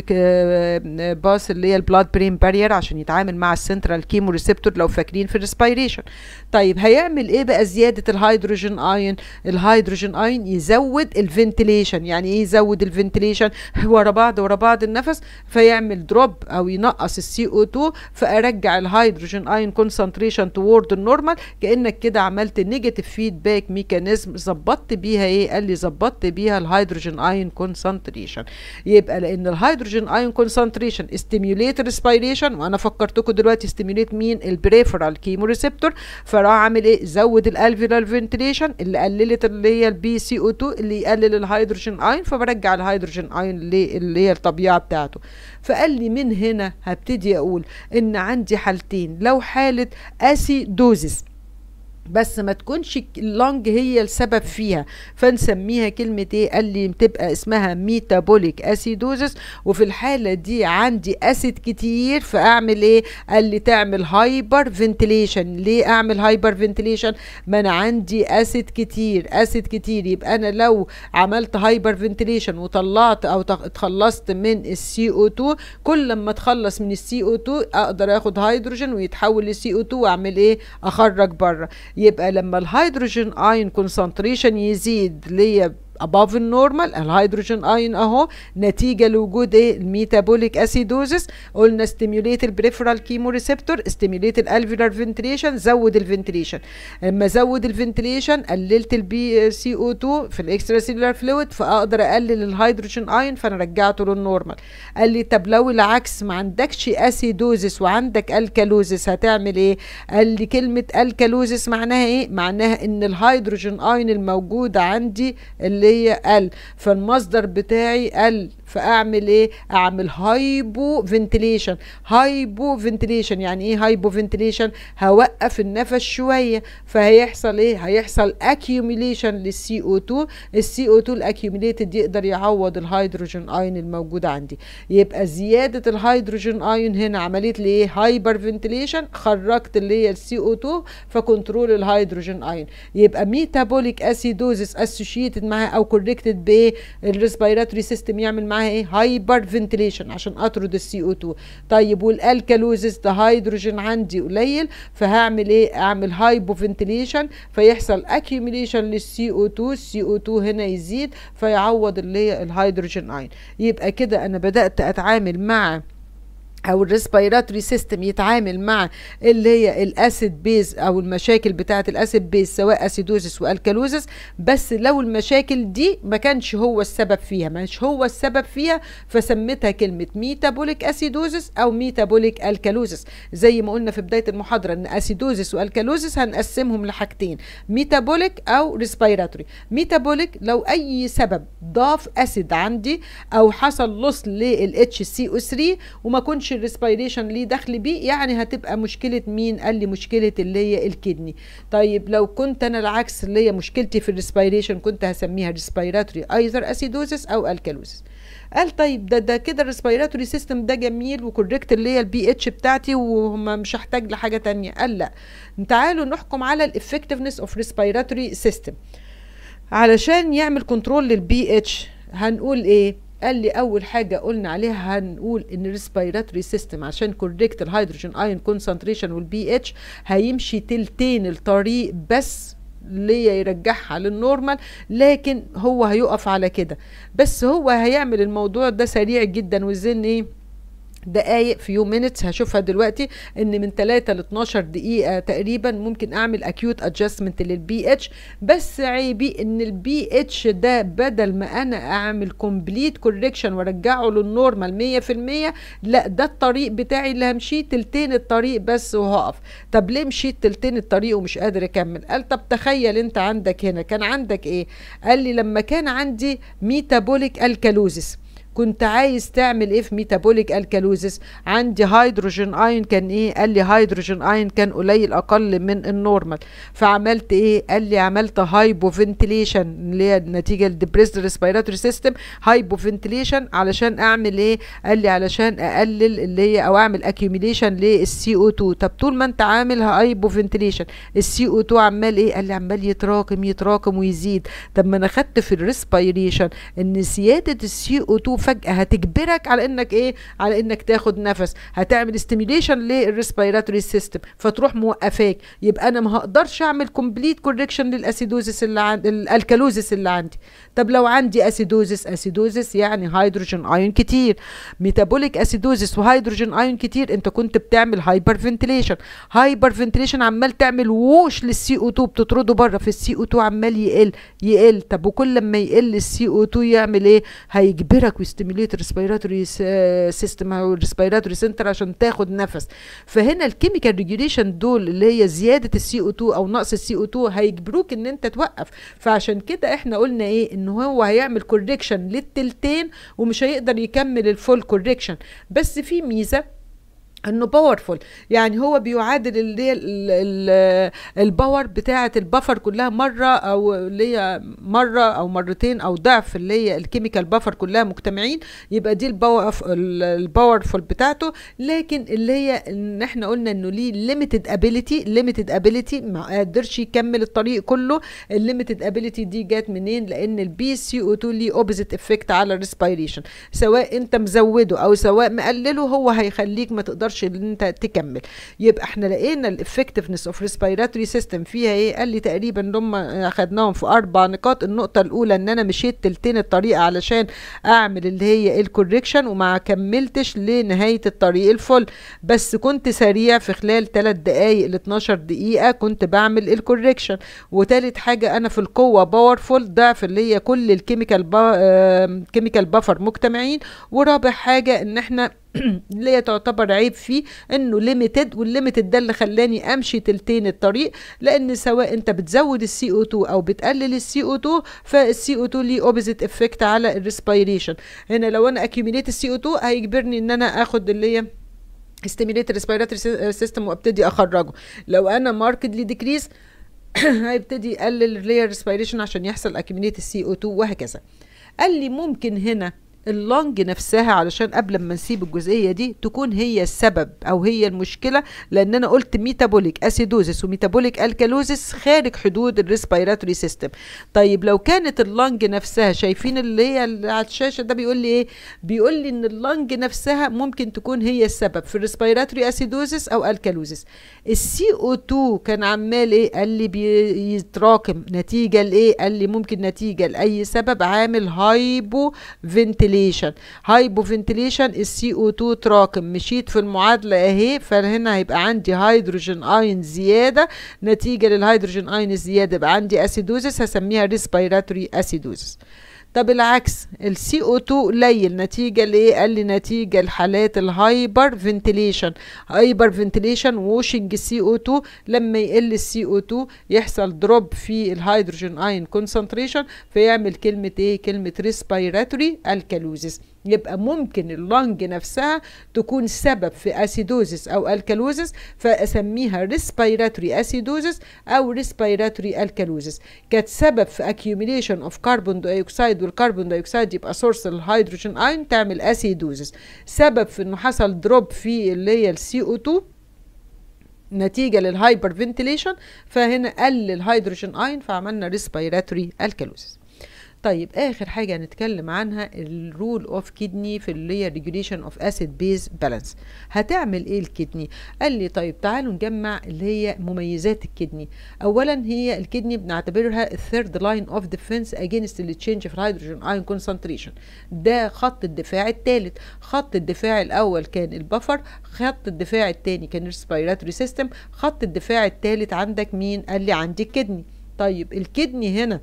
باس اللي هي البلاد برين بارير عشان يتعامل مع السنترال كيمو ريسبتور لو فاكرين في الريسبيريشن طيب هيعمل ايه بقى زياده الهيدروجين ايون الهيدروجين ايون يزود الفنتيليشن يعني ايه يزود الفنتيليشن ورا بعض ورا بعض النفس فيعمل دروب او ينقص السي او 2 فارجع الهيدروجين ايون كونسنتريشن توورد النورمال كانك كده عملت نيجاتيف فيدباك ميكانيزم ظبطت بيها ايه قال لي ظبطت بيها الهيدروجين ايون كونسنتريشن يبقى لان الهيدروجين ايون كونسنتريشن استيميوليت ريسبيريشن وانا فكرتكم دلوقتي استيميوليت مين البريفرال كيمو ريسبتور فراح عامل ايه زود الالفيولار فنتيليشن اللي قللت اللي هي البي سي او 2 اللي يقلل الهيدروجين اين فبرجع الهيدروجين اين اللي هي الطبيعه بتاعته فقال لي من هنا هبتدي اقول ان عندي حالتين لو حاله اسيدوزيس بس ما تكونش اللنج هي السبب فيها فنسميها كلمة ايه قال لي تبقى اسمها ميتابوليك اسيدوزس وفي الحالة دي عندي اسيد كتير فاعمل ايه قال لي تعمل هايبر فنتليشن ليه اعمل هايبر فنتليشن ما انا عندي اسيد كتير اسيد كتير يبقى انا لو عملت هايبر فنتليشن وطلعت او اتخلصت من السي او 2 كل لما اتخلص من السي او 2 اقدر اخد هيدروجين ويتحول لسي او 2 واعمل ايه اخرج بره يبقى لما الهيدروجين اين كونسنتريشن يزيد ليا above النورمال الهيدروجين اين اهو نتيجه لوجود ايه الميتابوليك اسيدوزس قلنا ستيميوليت البريفرال كيمو ريسبتور ستيميوليت الالفيولار فنتريشن زود الفنتريشن لما زود الفنتريشن قللت البي سي او 2 في الاكسترا سيلولار فلويد فاقدر اقلل الهيدروجين اين فانا رجعته للنورمال قال لي طب لو العكس ما عندكش اسيدوزس وعندك الكالوزس هتعمل ايه قال لي كلمه الكالوزس معناها ايه معناها ان الهيدروجين اين الموجوده عندي اللي هي ال فالمصدر بتاعي ال فاعمل ايه اعمل هايبو فنتليشن هايبو فنتليشن يعني ايه هايبو فنتليشن هوقف النفس شويه فهيحصل ايه هيحصل اكيوميليشن للسي او 2 السي او 2 الاكيوميليتد يقدر يعوض الهيدروجين اين الموجود عندي يبقى زياده الهيدروجين اين هنا عملت لي ايه هايبر فنتليشن خرجت اللي هي السي او 2 فكنترول الهيدروجين اين يبقى ميتابوليك اسيدوزس اسوشيتد معاها او كوركتد بايه الريسبيراتوري سيستم يعمل معاها ايه هايبر فنتليشن عشان اطرد السي او 2 طيب والالكالوزس ده هيدروجين عندي قليل فهعمل ايه اعمل هايبو فنتليشن فيحصل اكيوميليشن للسي او 2 السي او 2 هنا يزيد فيعوض اللي هي الهيدروجين اين يبقى كده انا بدات اتعامل مع او الريسبيراتوري سيستم يتعامل مع اللي هي الاسيد بيز او المشاكل بتاعه الاسيد بيز سواء اسيدوزس والكالوزس بس لو المشاكل دي ما كانش هو السبب فيها مش هو السبب فيها فسميتها كلمه ميتابوليك اسيدوزس او ميتابوليك الكالوزس زي ما قلنا في بدايه المحاضره ان اسيدوزس والكالوزس هنقسمهم لحاجتين ميتابوليك او ريسبيراتوري ميتابوليك لو اي سبب ضاف اسيد عندي او حصل لص للاتش سي او 3 وما كنتش الريسبيريشن ليه دخل بيه يعني هتبقى مشكله مين قال لي مشكله اللي هي الكدني طيب لو كنت انا العكس اللي هي مشكلتي في الريسبيريشن كنت هسميها ريسبيراتوري ايزر اسيدوزس او الكالوزس قال طيب ده ده كده الريسبيراتوري سيستم ده جميل وكوريكت اللي هي البي اتش بتاعتي وما مش هحتاج لحاجه تانية قال لا تعالوا نحكم على الافكتفنس اوف ريسبيراتوري سيستم علشان يعمل كنترول للبي اتش هنقول ايه قال لي اول حاجه قلنا عليها هنقول ان الريسبيراتوري سيستم عشان كوريكت الهيدروجين ايون كونسنتريشن والبي اتش هيمشي تلتين الطريق بس ليه يرجعها للنورمال لكن هو هيقف على كده بس هو هيعمل الموضوع ده سريع جدا وزن ايه دقايق فيو مينتس هشوفها دلوقتي ان من 3 ل 12 دقيقه تقريبا ممكن اعمل اكيوت ادجستمنت للبي اتش بس عيبي ان البي اتش ده بدل ما انا اعمل كومبليت كوركشن وارجعه للنورمال 100% لا ده الطريق بتاعي اللي همشيه تلتين الطريق بس وهقف طب ليه مشيت تلتين الطريق ومش قادر اكمل قال طب تخيل انت عندك هنا كان عندك ايه قال لي لما كان عندي ميتابوليك الكالوزيس كنت عايز تعمل ايه في ميتابوليك الكالوزيس عندي هيدروجين اين كان ايه قال لي هيدروجين اين كان قليل اقل من النورمال فعملت ايه قال لي عملت هايبو فنتليشن اللي هي نتيجه الديبريسد ريسبيراتوري سيستم هايبو فنتليشن علشان اعمل ايه قال لي علشان اقلل اللي هي او اعمل اكيوميليشن للسي او 2 طب طول ما انت عامل هايبو فنتليشن السي او 2 عمال ايه قال لي عمال يتراكم يتراكم ويزيد طب ما انا خدت في الريسبيريشن ان زياده السي او 2 فجأة هتجبرك على انك ايه على انك تاخد نفس هتعمل ستيميوليشن للريسبيراتوري سيستم فتروح موقفاك يبقى انا ما هقدرش اعمل كومبليت كوركشن للاسيدوزس اللي عندي الكالوزس اللي عندي طب لو عندي اسيدوزس اسيدوزس يعني هيدروجين ايون كتير ميتابوليك اسيدوزس وهيدروجين ايون كتير انت كنت بتعمل هايبر فنتليشن هايبر فنتليشن عمال تعمل ووش للسي او 2 بتطرده بره في السي او 2 عمال يقل يقل طب وكل لما يقل السي او 2 يعمل ايه هيجبرك ستيميوليت ريسبيراتوري سيستم او ريسبيراتوري سنتر عشان تاخد نفس فهنا الكيميكال ريجوليشن دول اللي هي زياده السي او 2 او نقص السي او 2 هيجبروك ان انت توقف فعشان كده احنا قلنا ايه ان هو هيعمل كوريكشن للتلتين ومش هيقدر يكمل الفول كوريكشن بس في ميزه انه باورفول يعني هو بيعادل اللي هي الباور بتاعه البفر كلها مره او اللي هي مره او مرتين او ضعف اللي هي الكيميكال بفر كلها مجتمعين يبقى دي الباورفول بتاعته لكن اللي هي ان احنا قلنا انه ليه ليميتد ابيليتي ليميتد ابيليتي ما قدرش يكمل الطريق كله الليميتد ابيليتي دي جات منين لان البي سي او 2 ليه اوبزيت افكت على الريسبيريشن سواء انت مزوده او سواء مقلله هو هيخليك ما تقدرش تقدرش ان انت تكمل يبقى احنا لقينا الافكتفنس اوف ريسبيراتوري سيستم فيها ايه قال لي تقريبا هم اخدناهم في اربع نقاط النقطه الاولى ان انا مشيت تلتين الطريق علشان اعمل اللي هي الكوريكشن وما كملتش لنهايه الطريق الفل بس كنت سريع في خلال 3 دقائق ل 12 دقيقه كنت بعمل الكوريكشن وتالت حاجه انا في القوه باورفول ضعف اللي هي كل الكيميكال با... كيميكال بفر مجتمعين ورابع حاجه ان احنا اللي هي تعتبر عيب فيه انه ليميتد والليميتد ده اللي خلاني امشي تلتين الطريق لان سواء انت بتزود السي او 2 او بتقلل السي او 2 فالسي او 2 ليه اوبزيت افكت على الريسبيريشن هنا لو انا اكيوميليت السي او 2 هيجبرني ان انا اخد اللي هي استيميليت ريسبيراتوري سيستم وابتدي اخرجه لو انا ماركتلي ديكريز هيبتدي يقلل الرير ريسبيريشن عشان يحصل اكيوميليت السي او 2 وهكذا قال لي ممكن هنا اللنج نفسها علشان قبل ما نسيب الجزئيه دي تكون هي السبب او هي المشكله لان انا قلت ميتابوليك اسيدوزس وميتابوليك الكالوزس خارج حدود الريسبيراتوري سيستم طيب لو كانت اللنج نفسها شايفين اللي هي اللي على الشاشه ده بيقول لي ايه بيقول لي ان اللنج نفسها ممكن تكون هي السبب في الريسبيراتوري اسيدوزس او الكالوزس السي او 2 كان عمال ايه قال لي بيتراكم نتيجه لايه قال لي ممكن نتيجه لاي سبب عامل هايبو فنتيليشن هايبو فنتيليشن السي او 2 تراكم مشيت في المعادله اهي فهنا هيبقى عندي هيدروجين اين زياده نتيجه للهيدروجين اين الزياده يبقى عندي اسيدوزس هسميها ريسبيراتوري اسيدوزس طب العكس السي او 2 قليل نتيجه لايه قال لي نتيجه لحالات الهايبر فنتيليشن هايبر فنتيليشن ووشنج السي او 2 لما يقل السي او 2 يحصل دروب في الهيدروجين اين كونسنتريشن فيعمل كلمه ايه كلمه ريسبيراتوري الكالوزيس يبقى ممكن اللنج نفسها تكون سبب في اسيدوزس او الكالوزس فاسميها ريسبيراتوري اسيدوزس او ريسبيراتوري الكالوزس كانت سبب في accumulation اوف كربون دايوكسيد والكربون دايوكسيد يبقى سورس الهيدروجين اين تعمل اسيدوزس سبب في انه حصل دروب في اللي هي السي او 2 نتيجة للهايبر فنتيليشن فهنا قل الهيدروجين اين فعملنا ريسبيراتوري الكالوزس طيب اخر حاجه هنتكلم عنها الرول اوف كيدني في اللي هي ريجوليشن اوف اسيد بيز بالانس هتعمل ايه الكدني قال لي طيب تعالوا نجمع اللي هي مميزات الكدني اولا هي الكدني بنعتبرها الثيرد لاين اوف ديفنس اجينست التشينج في الهيدروجين ايون كونسنتريشن ده خط الدفاع الثالث خط الدفاع الاول كان البفر خط الدفاع الثاني كان الريسبيراتوري سيستم خط الدفاع الثالث عندك مين قال لي عندي الكدني طيب الكدني هنا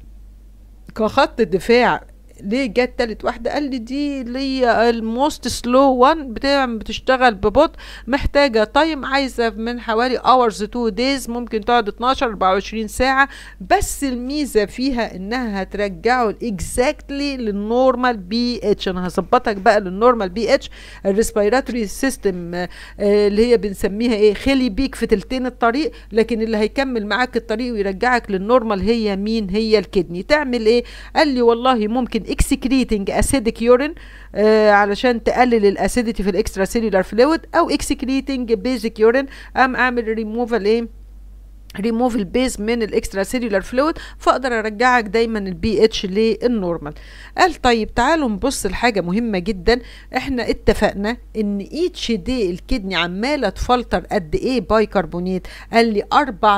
كخط دفاع ليه جت تالت واحدة قال لي دي اللي هي الموست سلو وان بتشتغل ببطء محتاجة تايم عايزة من حوالي hours تو دايز ممكن تقعد 12 24 ساعة بس الميزة فيها انها هترجعه اكزاكتلي للنورمال بي اتش انا هظبطك بقى للنورمال بي اتش الريسبيراتوري سيستم اللي هي بنسميها ايه خلي بيك في تلتين الطريق لكن اللي هيكمل معاك الطريق ويرجعك للنورمال هي مين هي الكدني تعمل ايه قال لي والله ممكن اكسكريتنج اسيدك يورين آه علشان تقلل الاسيديتي في الاكسترا سيلولار فلويد او اكسكريتنج بيزك يورين ام اعمل ريموفال ايه ريموف البيز من الاكسترا سيلولار فلويد فاقدر ارجعك دايما البي اتش للنورمال قال طيب تعالوا نبص لحاجه مهمه جدا احنا اتفقنا ان ايتش دي الكدني عماله تفلتر قد ايه بايكربونات قال لي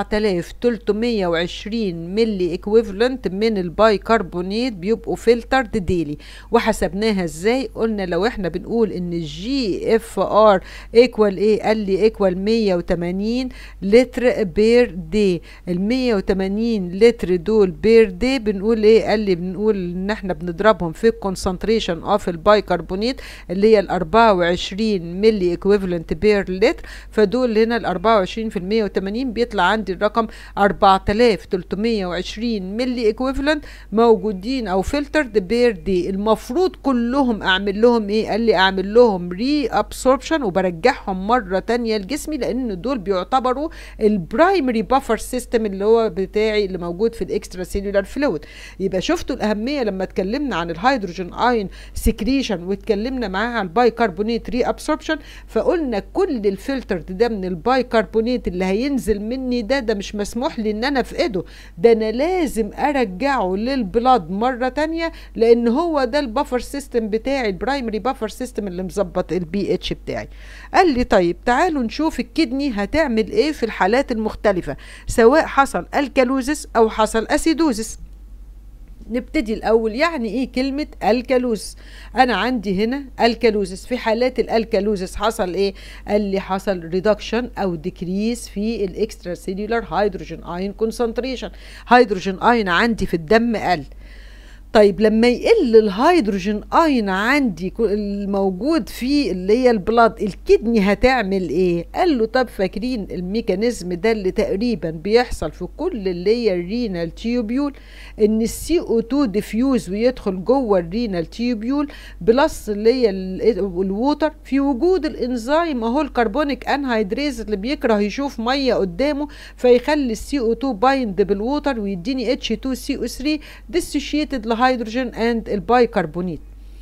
4320 ملي اكويفالنت من البايكربونات بيبقوا فلترد ديلي وحسبناها ازاي قلنا لو احنا بنقول ان الجي اف ار ايكوال ايه قال لي ايكوال 180 لتر بير قد ايه ال 180 لتر دول بير دي بنقول ايه قال لي بنقول ان احنا بنضربهم في الكونسنتريشن اوف البايكربونات اللي هي ال 24 ملي ايكويفالنت بير لتر فدول هنا ال 24 في ال 180 بيطلع عندي الرقم 4320 ملي ايكويفالنت موجودين او فلترد بير دي المفروض كلهم اعمل لهم ايه قال لي اعمل لهم ري ابسوربشن وبرجعهم مره تانية لجسمي لان دول بيعتبروا البرايمري بافر سيستم اللي هو بتاعي اللي موجود في الاكسترا سيلولار فلويد يبقى شفتوا الاهميه لما اتكلمنا عن الهيدروجين اين سكريشن واتكلمنا معاها على البايكربونات ري ابسوربشن فقلنا كل الفلتر ده من البايكربونات اللي هينزل مني ده ده مش مسموح لي ان انا افقده ده انا لازم ارجعه للبلاد مره تانية لان هو ده البافر سيستم بتاعي البرايمري بافر سيستم اللي مظبط البي اتش بتاعي قال لي طيب تعالوا نشوف الكدني هتعمل ايه في الحالات المختلفه سواء حصل الكالوزس او حصل اسيدوزس نبتدي الاول يعني ايه كلمه الكالوز انا عندي هنا الكالوزس في حالات الالكالوزس حصل ايه قال لي حصل ريدكشن او ديكريس في الاكسترا سيلولار هيدروجين اين كونسنتريشن هيدروجين اين عندي في الدم قل طيب لما يقل الهيدروجين اين عندي الموجود في اللي هي البلاد الكدني هتعمل ايه قال له طب فاكرين الميكانيزم ده اللي تقريبا بيحصل في كل اللي هي الرينال تيوبيول ان السي او 2 ديفيوز ويدخل جوه الرينال تيوبيول بلس اللي هي الووتر في وجود الانزيم اهو الكربونيك انهيدريز اللي بيكره يشوف ميه قدامه فيخلي السي او 2 بايند بالووتر ويديني اتش 2 سي او 3 ديسوشيتد الهيدروجين اند البايكربونات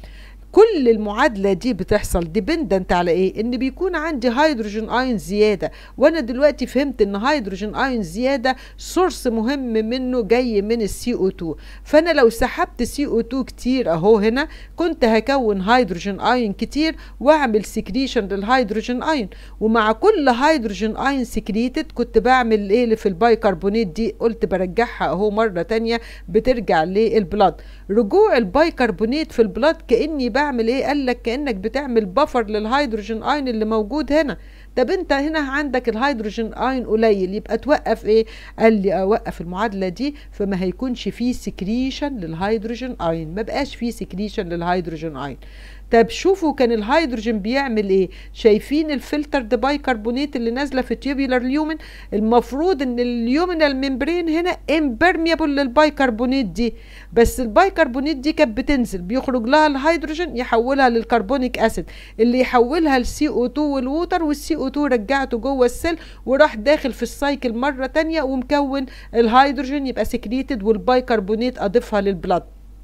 كل المعادله دي بتحصل ديبندنت على ايه ان بيكون عندي هيدروجين اين زياده وانا دلوقتي فهمت ان هيدروجين اين زياده سورس مهم منه جاي من السي او 2 فانا لو سحبت سي او 2 كتير اهو هنا كنت هكون هيدروجين اين كتير واعمل سكريشن للهيدروجين اين ومع كل هيدروجين اين سكريتد كنت بعمل ايه اللي في البايكربونات دي قلت برجعها اهو مره تانية بترجع للبلاد رجوع البايكربونات في البلاد كاني بعمل ايه قال لك كانك بتعمل بفر للهيدروجين اين اللي موجود هنا طب انت هنا عندك الهيدروجين اين قليل يبقى توقف ايه قال لي اوقف المعادله دي فما هيكونش فيه سكريشن للهيدروجين اين ما بقاش فيه سكريشن للهيدروجين اين طب شوفوا كان الهيدروجين بيعمل ايه شايفين الفلتر ده بايكربونات اللي نازله في تيوبيولار اليومن المفروض ان اليومينال ممبرين هنا امبرميبل للبايكربونات دي بس البايكربونات دي كانت بتنزل بيخرج لها الهيدروجين يحولها للكربونيك اسيد اللي يحولها لسي او 2 والووتر والسي او 2 رجعته جوه السيل وراح داخل في السايكل مره تانية ومكون الهيدروجين يبقى سكريتد والبايكربونات اضيفها للبلاد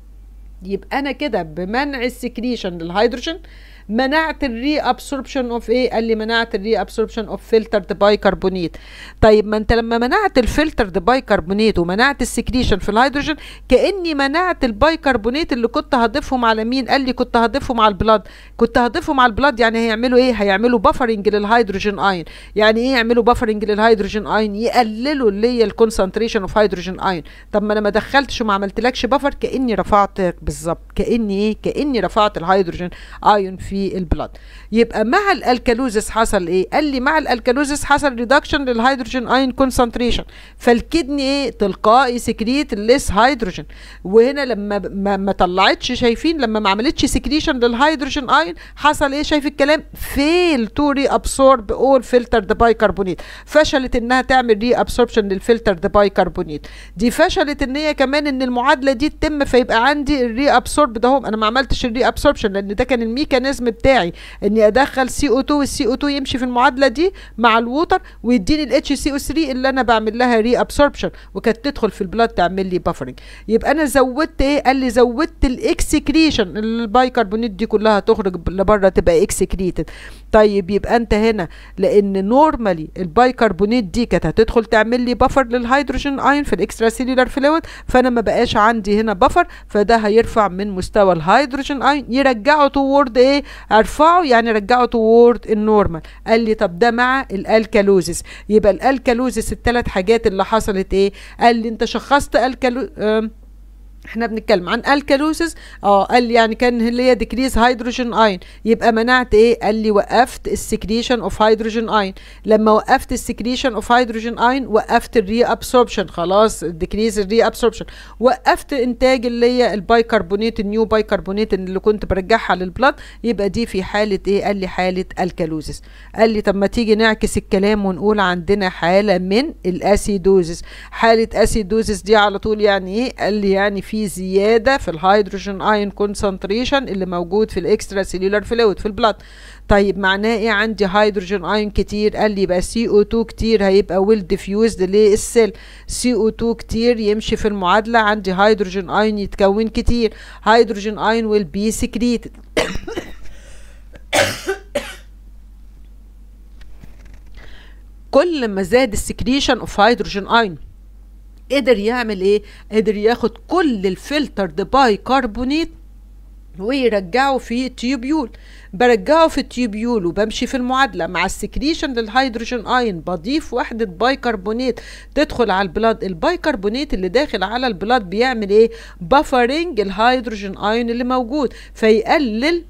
يبقى انا كده بمنع السكريشن للهيدروجين منعت الري ابسوربشن اوف ايه قال لي منعت الري ابسوربشن اوف فلترد بايكربونات طيب ما انت لما منعت الفلترد بايكربونات ومنعت السكريشن في الهيدروجين كاني منعت البايكربونات اللي كنت هضيفهم على مين قال لي كنت هضيفهم على البلاد كنت هضيفهم على البلاد يعني هيعملوا ايه هيعملوا بفرنج للهيدروجين اين يعني ايه يعملوا بفرنج للهيدروجين اين يقللوا اللي هي الكونسنتريشن اوف هيدروجين اين طب ما انا ما دخلتش وما عملتلكش بفر كاني رفعت بالظبط كاني ايه كاني رفعت الهيدروجين اين في البلاد يبقى مع الالكالوزس حصل ايه قال لي مع الالكالوزس حصل ريدكشن للهيدروجين اين كونسنتريشن فالكدني ايه تلقائي سكريت ليس هيدروجين وهنا لما ما, ما طلعتش شايفين لما ما عملتش سكريشن للهيدروجين اين حصل ايه شايف الكلام فيل تو ري ابسورب اول فلترد بايكربونات فشلت انها تعمل ري ابسوربشن للفلترد بايكربونات دي فشلت ان هي كمان ان المعادله دي تتم فيبقى عندي الري ابسورب ده انا ما عملتش الري ابسوربشن لان ده كان الميكانيزم بتاعي اني ادخل سي او 2 والسي او 2 يمشي في المعادله دي مع الووتر ويديني الاتش سي او 3 اللي انا بعمل لها ري ابسوربشن وكانت تدخل في البلاد تعمل لي بافرنج يبقى انا زودت ايه قال لي زودت الاكسكريشن البايكربونات دي كلها تخرج لبره تبقى اكسكريتد طيب يبقى انت هنا لان نورمالي البايكربونات دي كانت هتدخل تعمل لي بفر للهيدروجين اين في الاكسترا سيلولار فلويد فانا ما بقاش عندي هنا بفر فده هيرفع من مستوى الهيدروجين اين يرجعه توورد ايه ارفعه يعني رجعه توورد النورمال قال لي طب ده مع الالكالوزيس يبقى الالكالوزيس الثلاث حاجات اللي حصلت ايه قال لي انت شخصت الكالو احنا بنتكلم عن الكالوسيس اه قال لي يعني كان اللي هي ديكريز هيدروجين اين يبقى منعت ايه قال لي وقفت السكريشن اوف هيدروجين اين لما وقفت السكريشن اوف هيدروجين اين وقفت الري ابسوربشن خلاص ديكريز الري ابسوربشن وقفت انتاج اللي هي البايكربونات النيو بايكربونات اللي كنت برجعها للبلاد يبقى دي في حاله ايه قال لي حاله الكالوزيس قال لي طب ما تيجي نعكس الكلام ونقول عندنا حاله من الاسيدوزيس حاله اسيدوزيس دي على طول يعني ايه قال لي يعني في زياده في الهيدروجين اين كونسنتريشن اللي موجود في الاكسترا سيلولار فلويد في البلاد طيب معناه ايه عندي هيدروجين اين كتير قال لي يبقى سي او 2 كتير هيبقى ويل ديفيوزد للسيل سي او 2 كتير يمشي في المعادله عندي هيدروجين اين يتكون كتير هيدروجين اين ويل بي سكريتد كل ما زاد السكريشن اوف هيدروجين اين قدر يعمل ايه قدر ياخد كل الفلترد باي كربونيت ويرجعه في التيوبيول برجعه في التيوبيول وبمشي في المعادله مع السكريشن للهيدروجين اين بضيف وحده بايكربونات تدخل على البلاد البايكربونات اللي داخل على البلاد بيعمل ايه بفرنج الهيدروجين اين اللي موجود فيقلل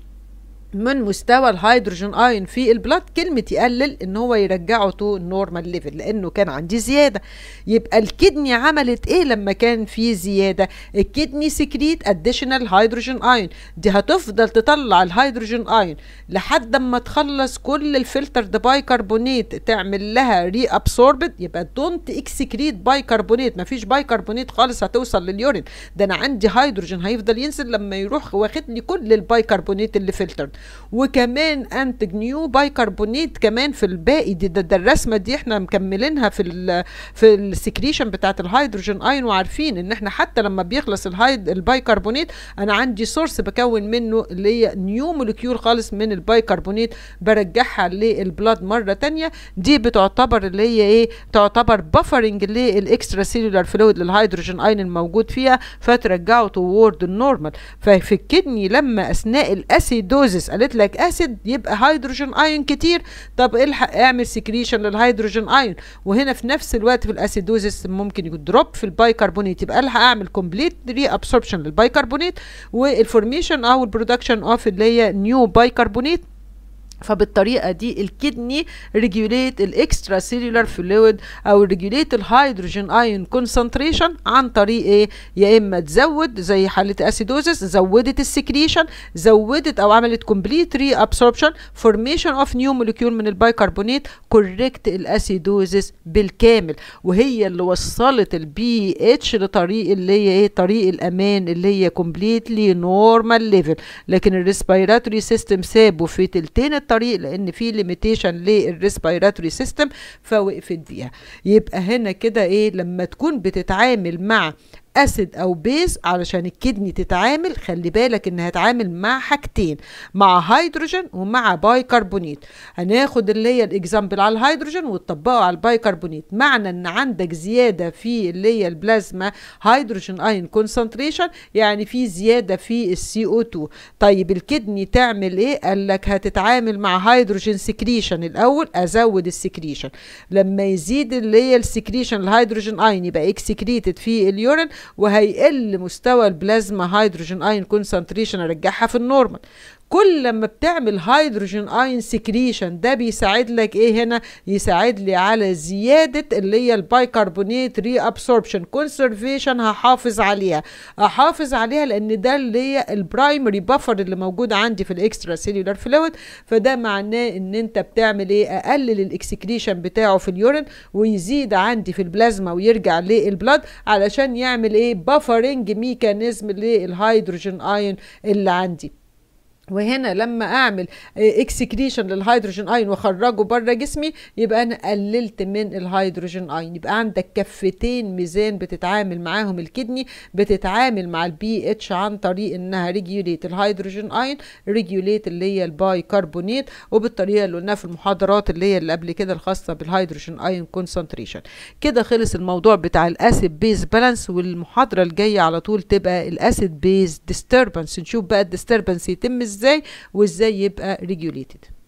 من مستوى الهيدروجين اين في البلاد كلمة يقلل ان هو يرجعه تو نورمال ليفل لانه كان عندي زيادة يبقى الكدني عملت ايه لما كان في زيادة الكدني سكريت اديشنال هيدروجين اين دي هتفضل تطلع الهيدروجين اين لحد ما تخلص كل الفلتر ده بايكربونات تعمل لها ري ابسوربد يبقى دونت اكسكريت بايكربونات مفيش بايكربونات خالص هتوصل لليورين ده انا عندي هيدروجين هيفضل ينزل لما يروح واخد لي كل البايكربونات اللي فلترد وكمان انتج نيو بايكربونات كمان في الباقي دي ده, ده الرسمه دي احنا مكملينها في ال في السكريشن بتاعت الهيدروجين اين وعارفين ان احنا حتى لما بيخلص الهيد البايكربونات انا عندي سورس بكون منه اللي هي نيو مولكيول خالص من البايكربونات برجعها للبلاد مره تانية دي بتعتبر اللي هي ايه تعتبر بفرنج للاكسترا سيلولار فلويد للهيدروجين اين الموجود فيها فترجعه توورد النورمال ففي الكدني لما اثناء الاسيدوزس قالت لك اسيد يبقى هيدروجين ايون كتير طب الحق اعمل سكريشن للهيدروجين ايون وهنا في نفس الوقت في الاسيدوزس ممكن يكون دروب في البايكربونات يبقى الحق اعمل كومبليت ري ابسوربشن للبايكربونات والفورميشن او البرودكشن اوف اللي هي نيو بايكربونات فبالطريقه دي الكدني ريجوليت الاكسترا سيلولار فلويد او ريجوليت الهيدروجين ايون كونسنتريشن عن طريق ايه يا اما تزود زي حاله اسيدوزس زودت السكريشن زودت او عملت كومبليت ري ابسوربشن فورميشن اوف نيو مولكيول من البايكربونات كوريكت الاسيدوزس بالكامل وهي اللي وصلت البي اتش لطريق اللي هي ايه طريق الامان اللي هي كومبليتلي نورمال ليفل لكن الريسبيراتوري سيستم سابه في تلتين الطريق لان في ليميتيشن للريسبيراتوري سيستم فوقفت بيها يبقى هنا كده ايه لما تكون بتتعامل مع اسيد او بيز علشان الكدني تتعامل خلي بالك انها هتعامل مع حاجتين مع هيدروجين ومع بايكربونات هناخد اللي هي الاكزامبل على الهيدروجين وتطبقه على البايكربونات معنى ان عندك زياده في اللي هي البلازما هيدروجين اين كونسنتريشن يعني في زياده في السي او 2 طيب الكدني تعمل ايه قال لك هتتعامل مع هيدروجين سكريشن الاول ازود السكريشن لما يزيد اللي هي السكريشن الهيدروجين اين يبقى اكسكريتد في اليورين وهيقل مستوى البلازما هيدروجين اين كونسنتريشن ارجعها في النورمال كل لما بتعمل هيدروجين اين سكريشن ده بيساعد لك ايه هنا يساعد لي على زياده اللي هي البايكربونات ري ابسوربشن كونسرفيشن هحافظ عليها احافظ عليها لان ده اللي هي البرايمري بفر اللي موجود عندي في الاكسترا سيلولار فلويد فده معناه ان انت بتعمل ايه اقلل الاكسكريشن بتاعه في اليورين ويزيد عندي في البلازما ويرجع للبلاد علشان يعمل ايه بفرنج ميكانيزم للهيدروجين اين اللي عندي وهنا لما اعمل اكسكريشن للهيدروجين اين واخرجه بره جسمي يبقى انا قللت من الهيدروجين اين يبقى عندك كفتين ميزان بتتعامل معاهم الكدني بتتعامل مع البي اتش عن طريق انها ريجوليت الهيدروجين اين ريجوليت اللي هي الباي كربونيت وبالطريقه اللي قلناها في المحاضرات اللي هي اللي قبل كده الخاصه بالهيدروجين اين كونسنتريشن كده خلص الموضوع بتاع الاسيد بيز بالانس والمحاضره الجايه على طول تبقى الاسيد بيز ديستربنس نشوف بقى الديستربنس يتم ازاي وازاي يبقى ريجوليتد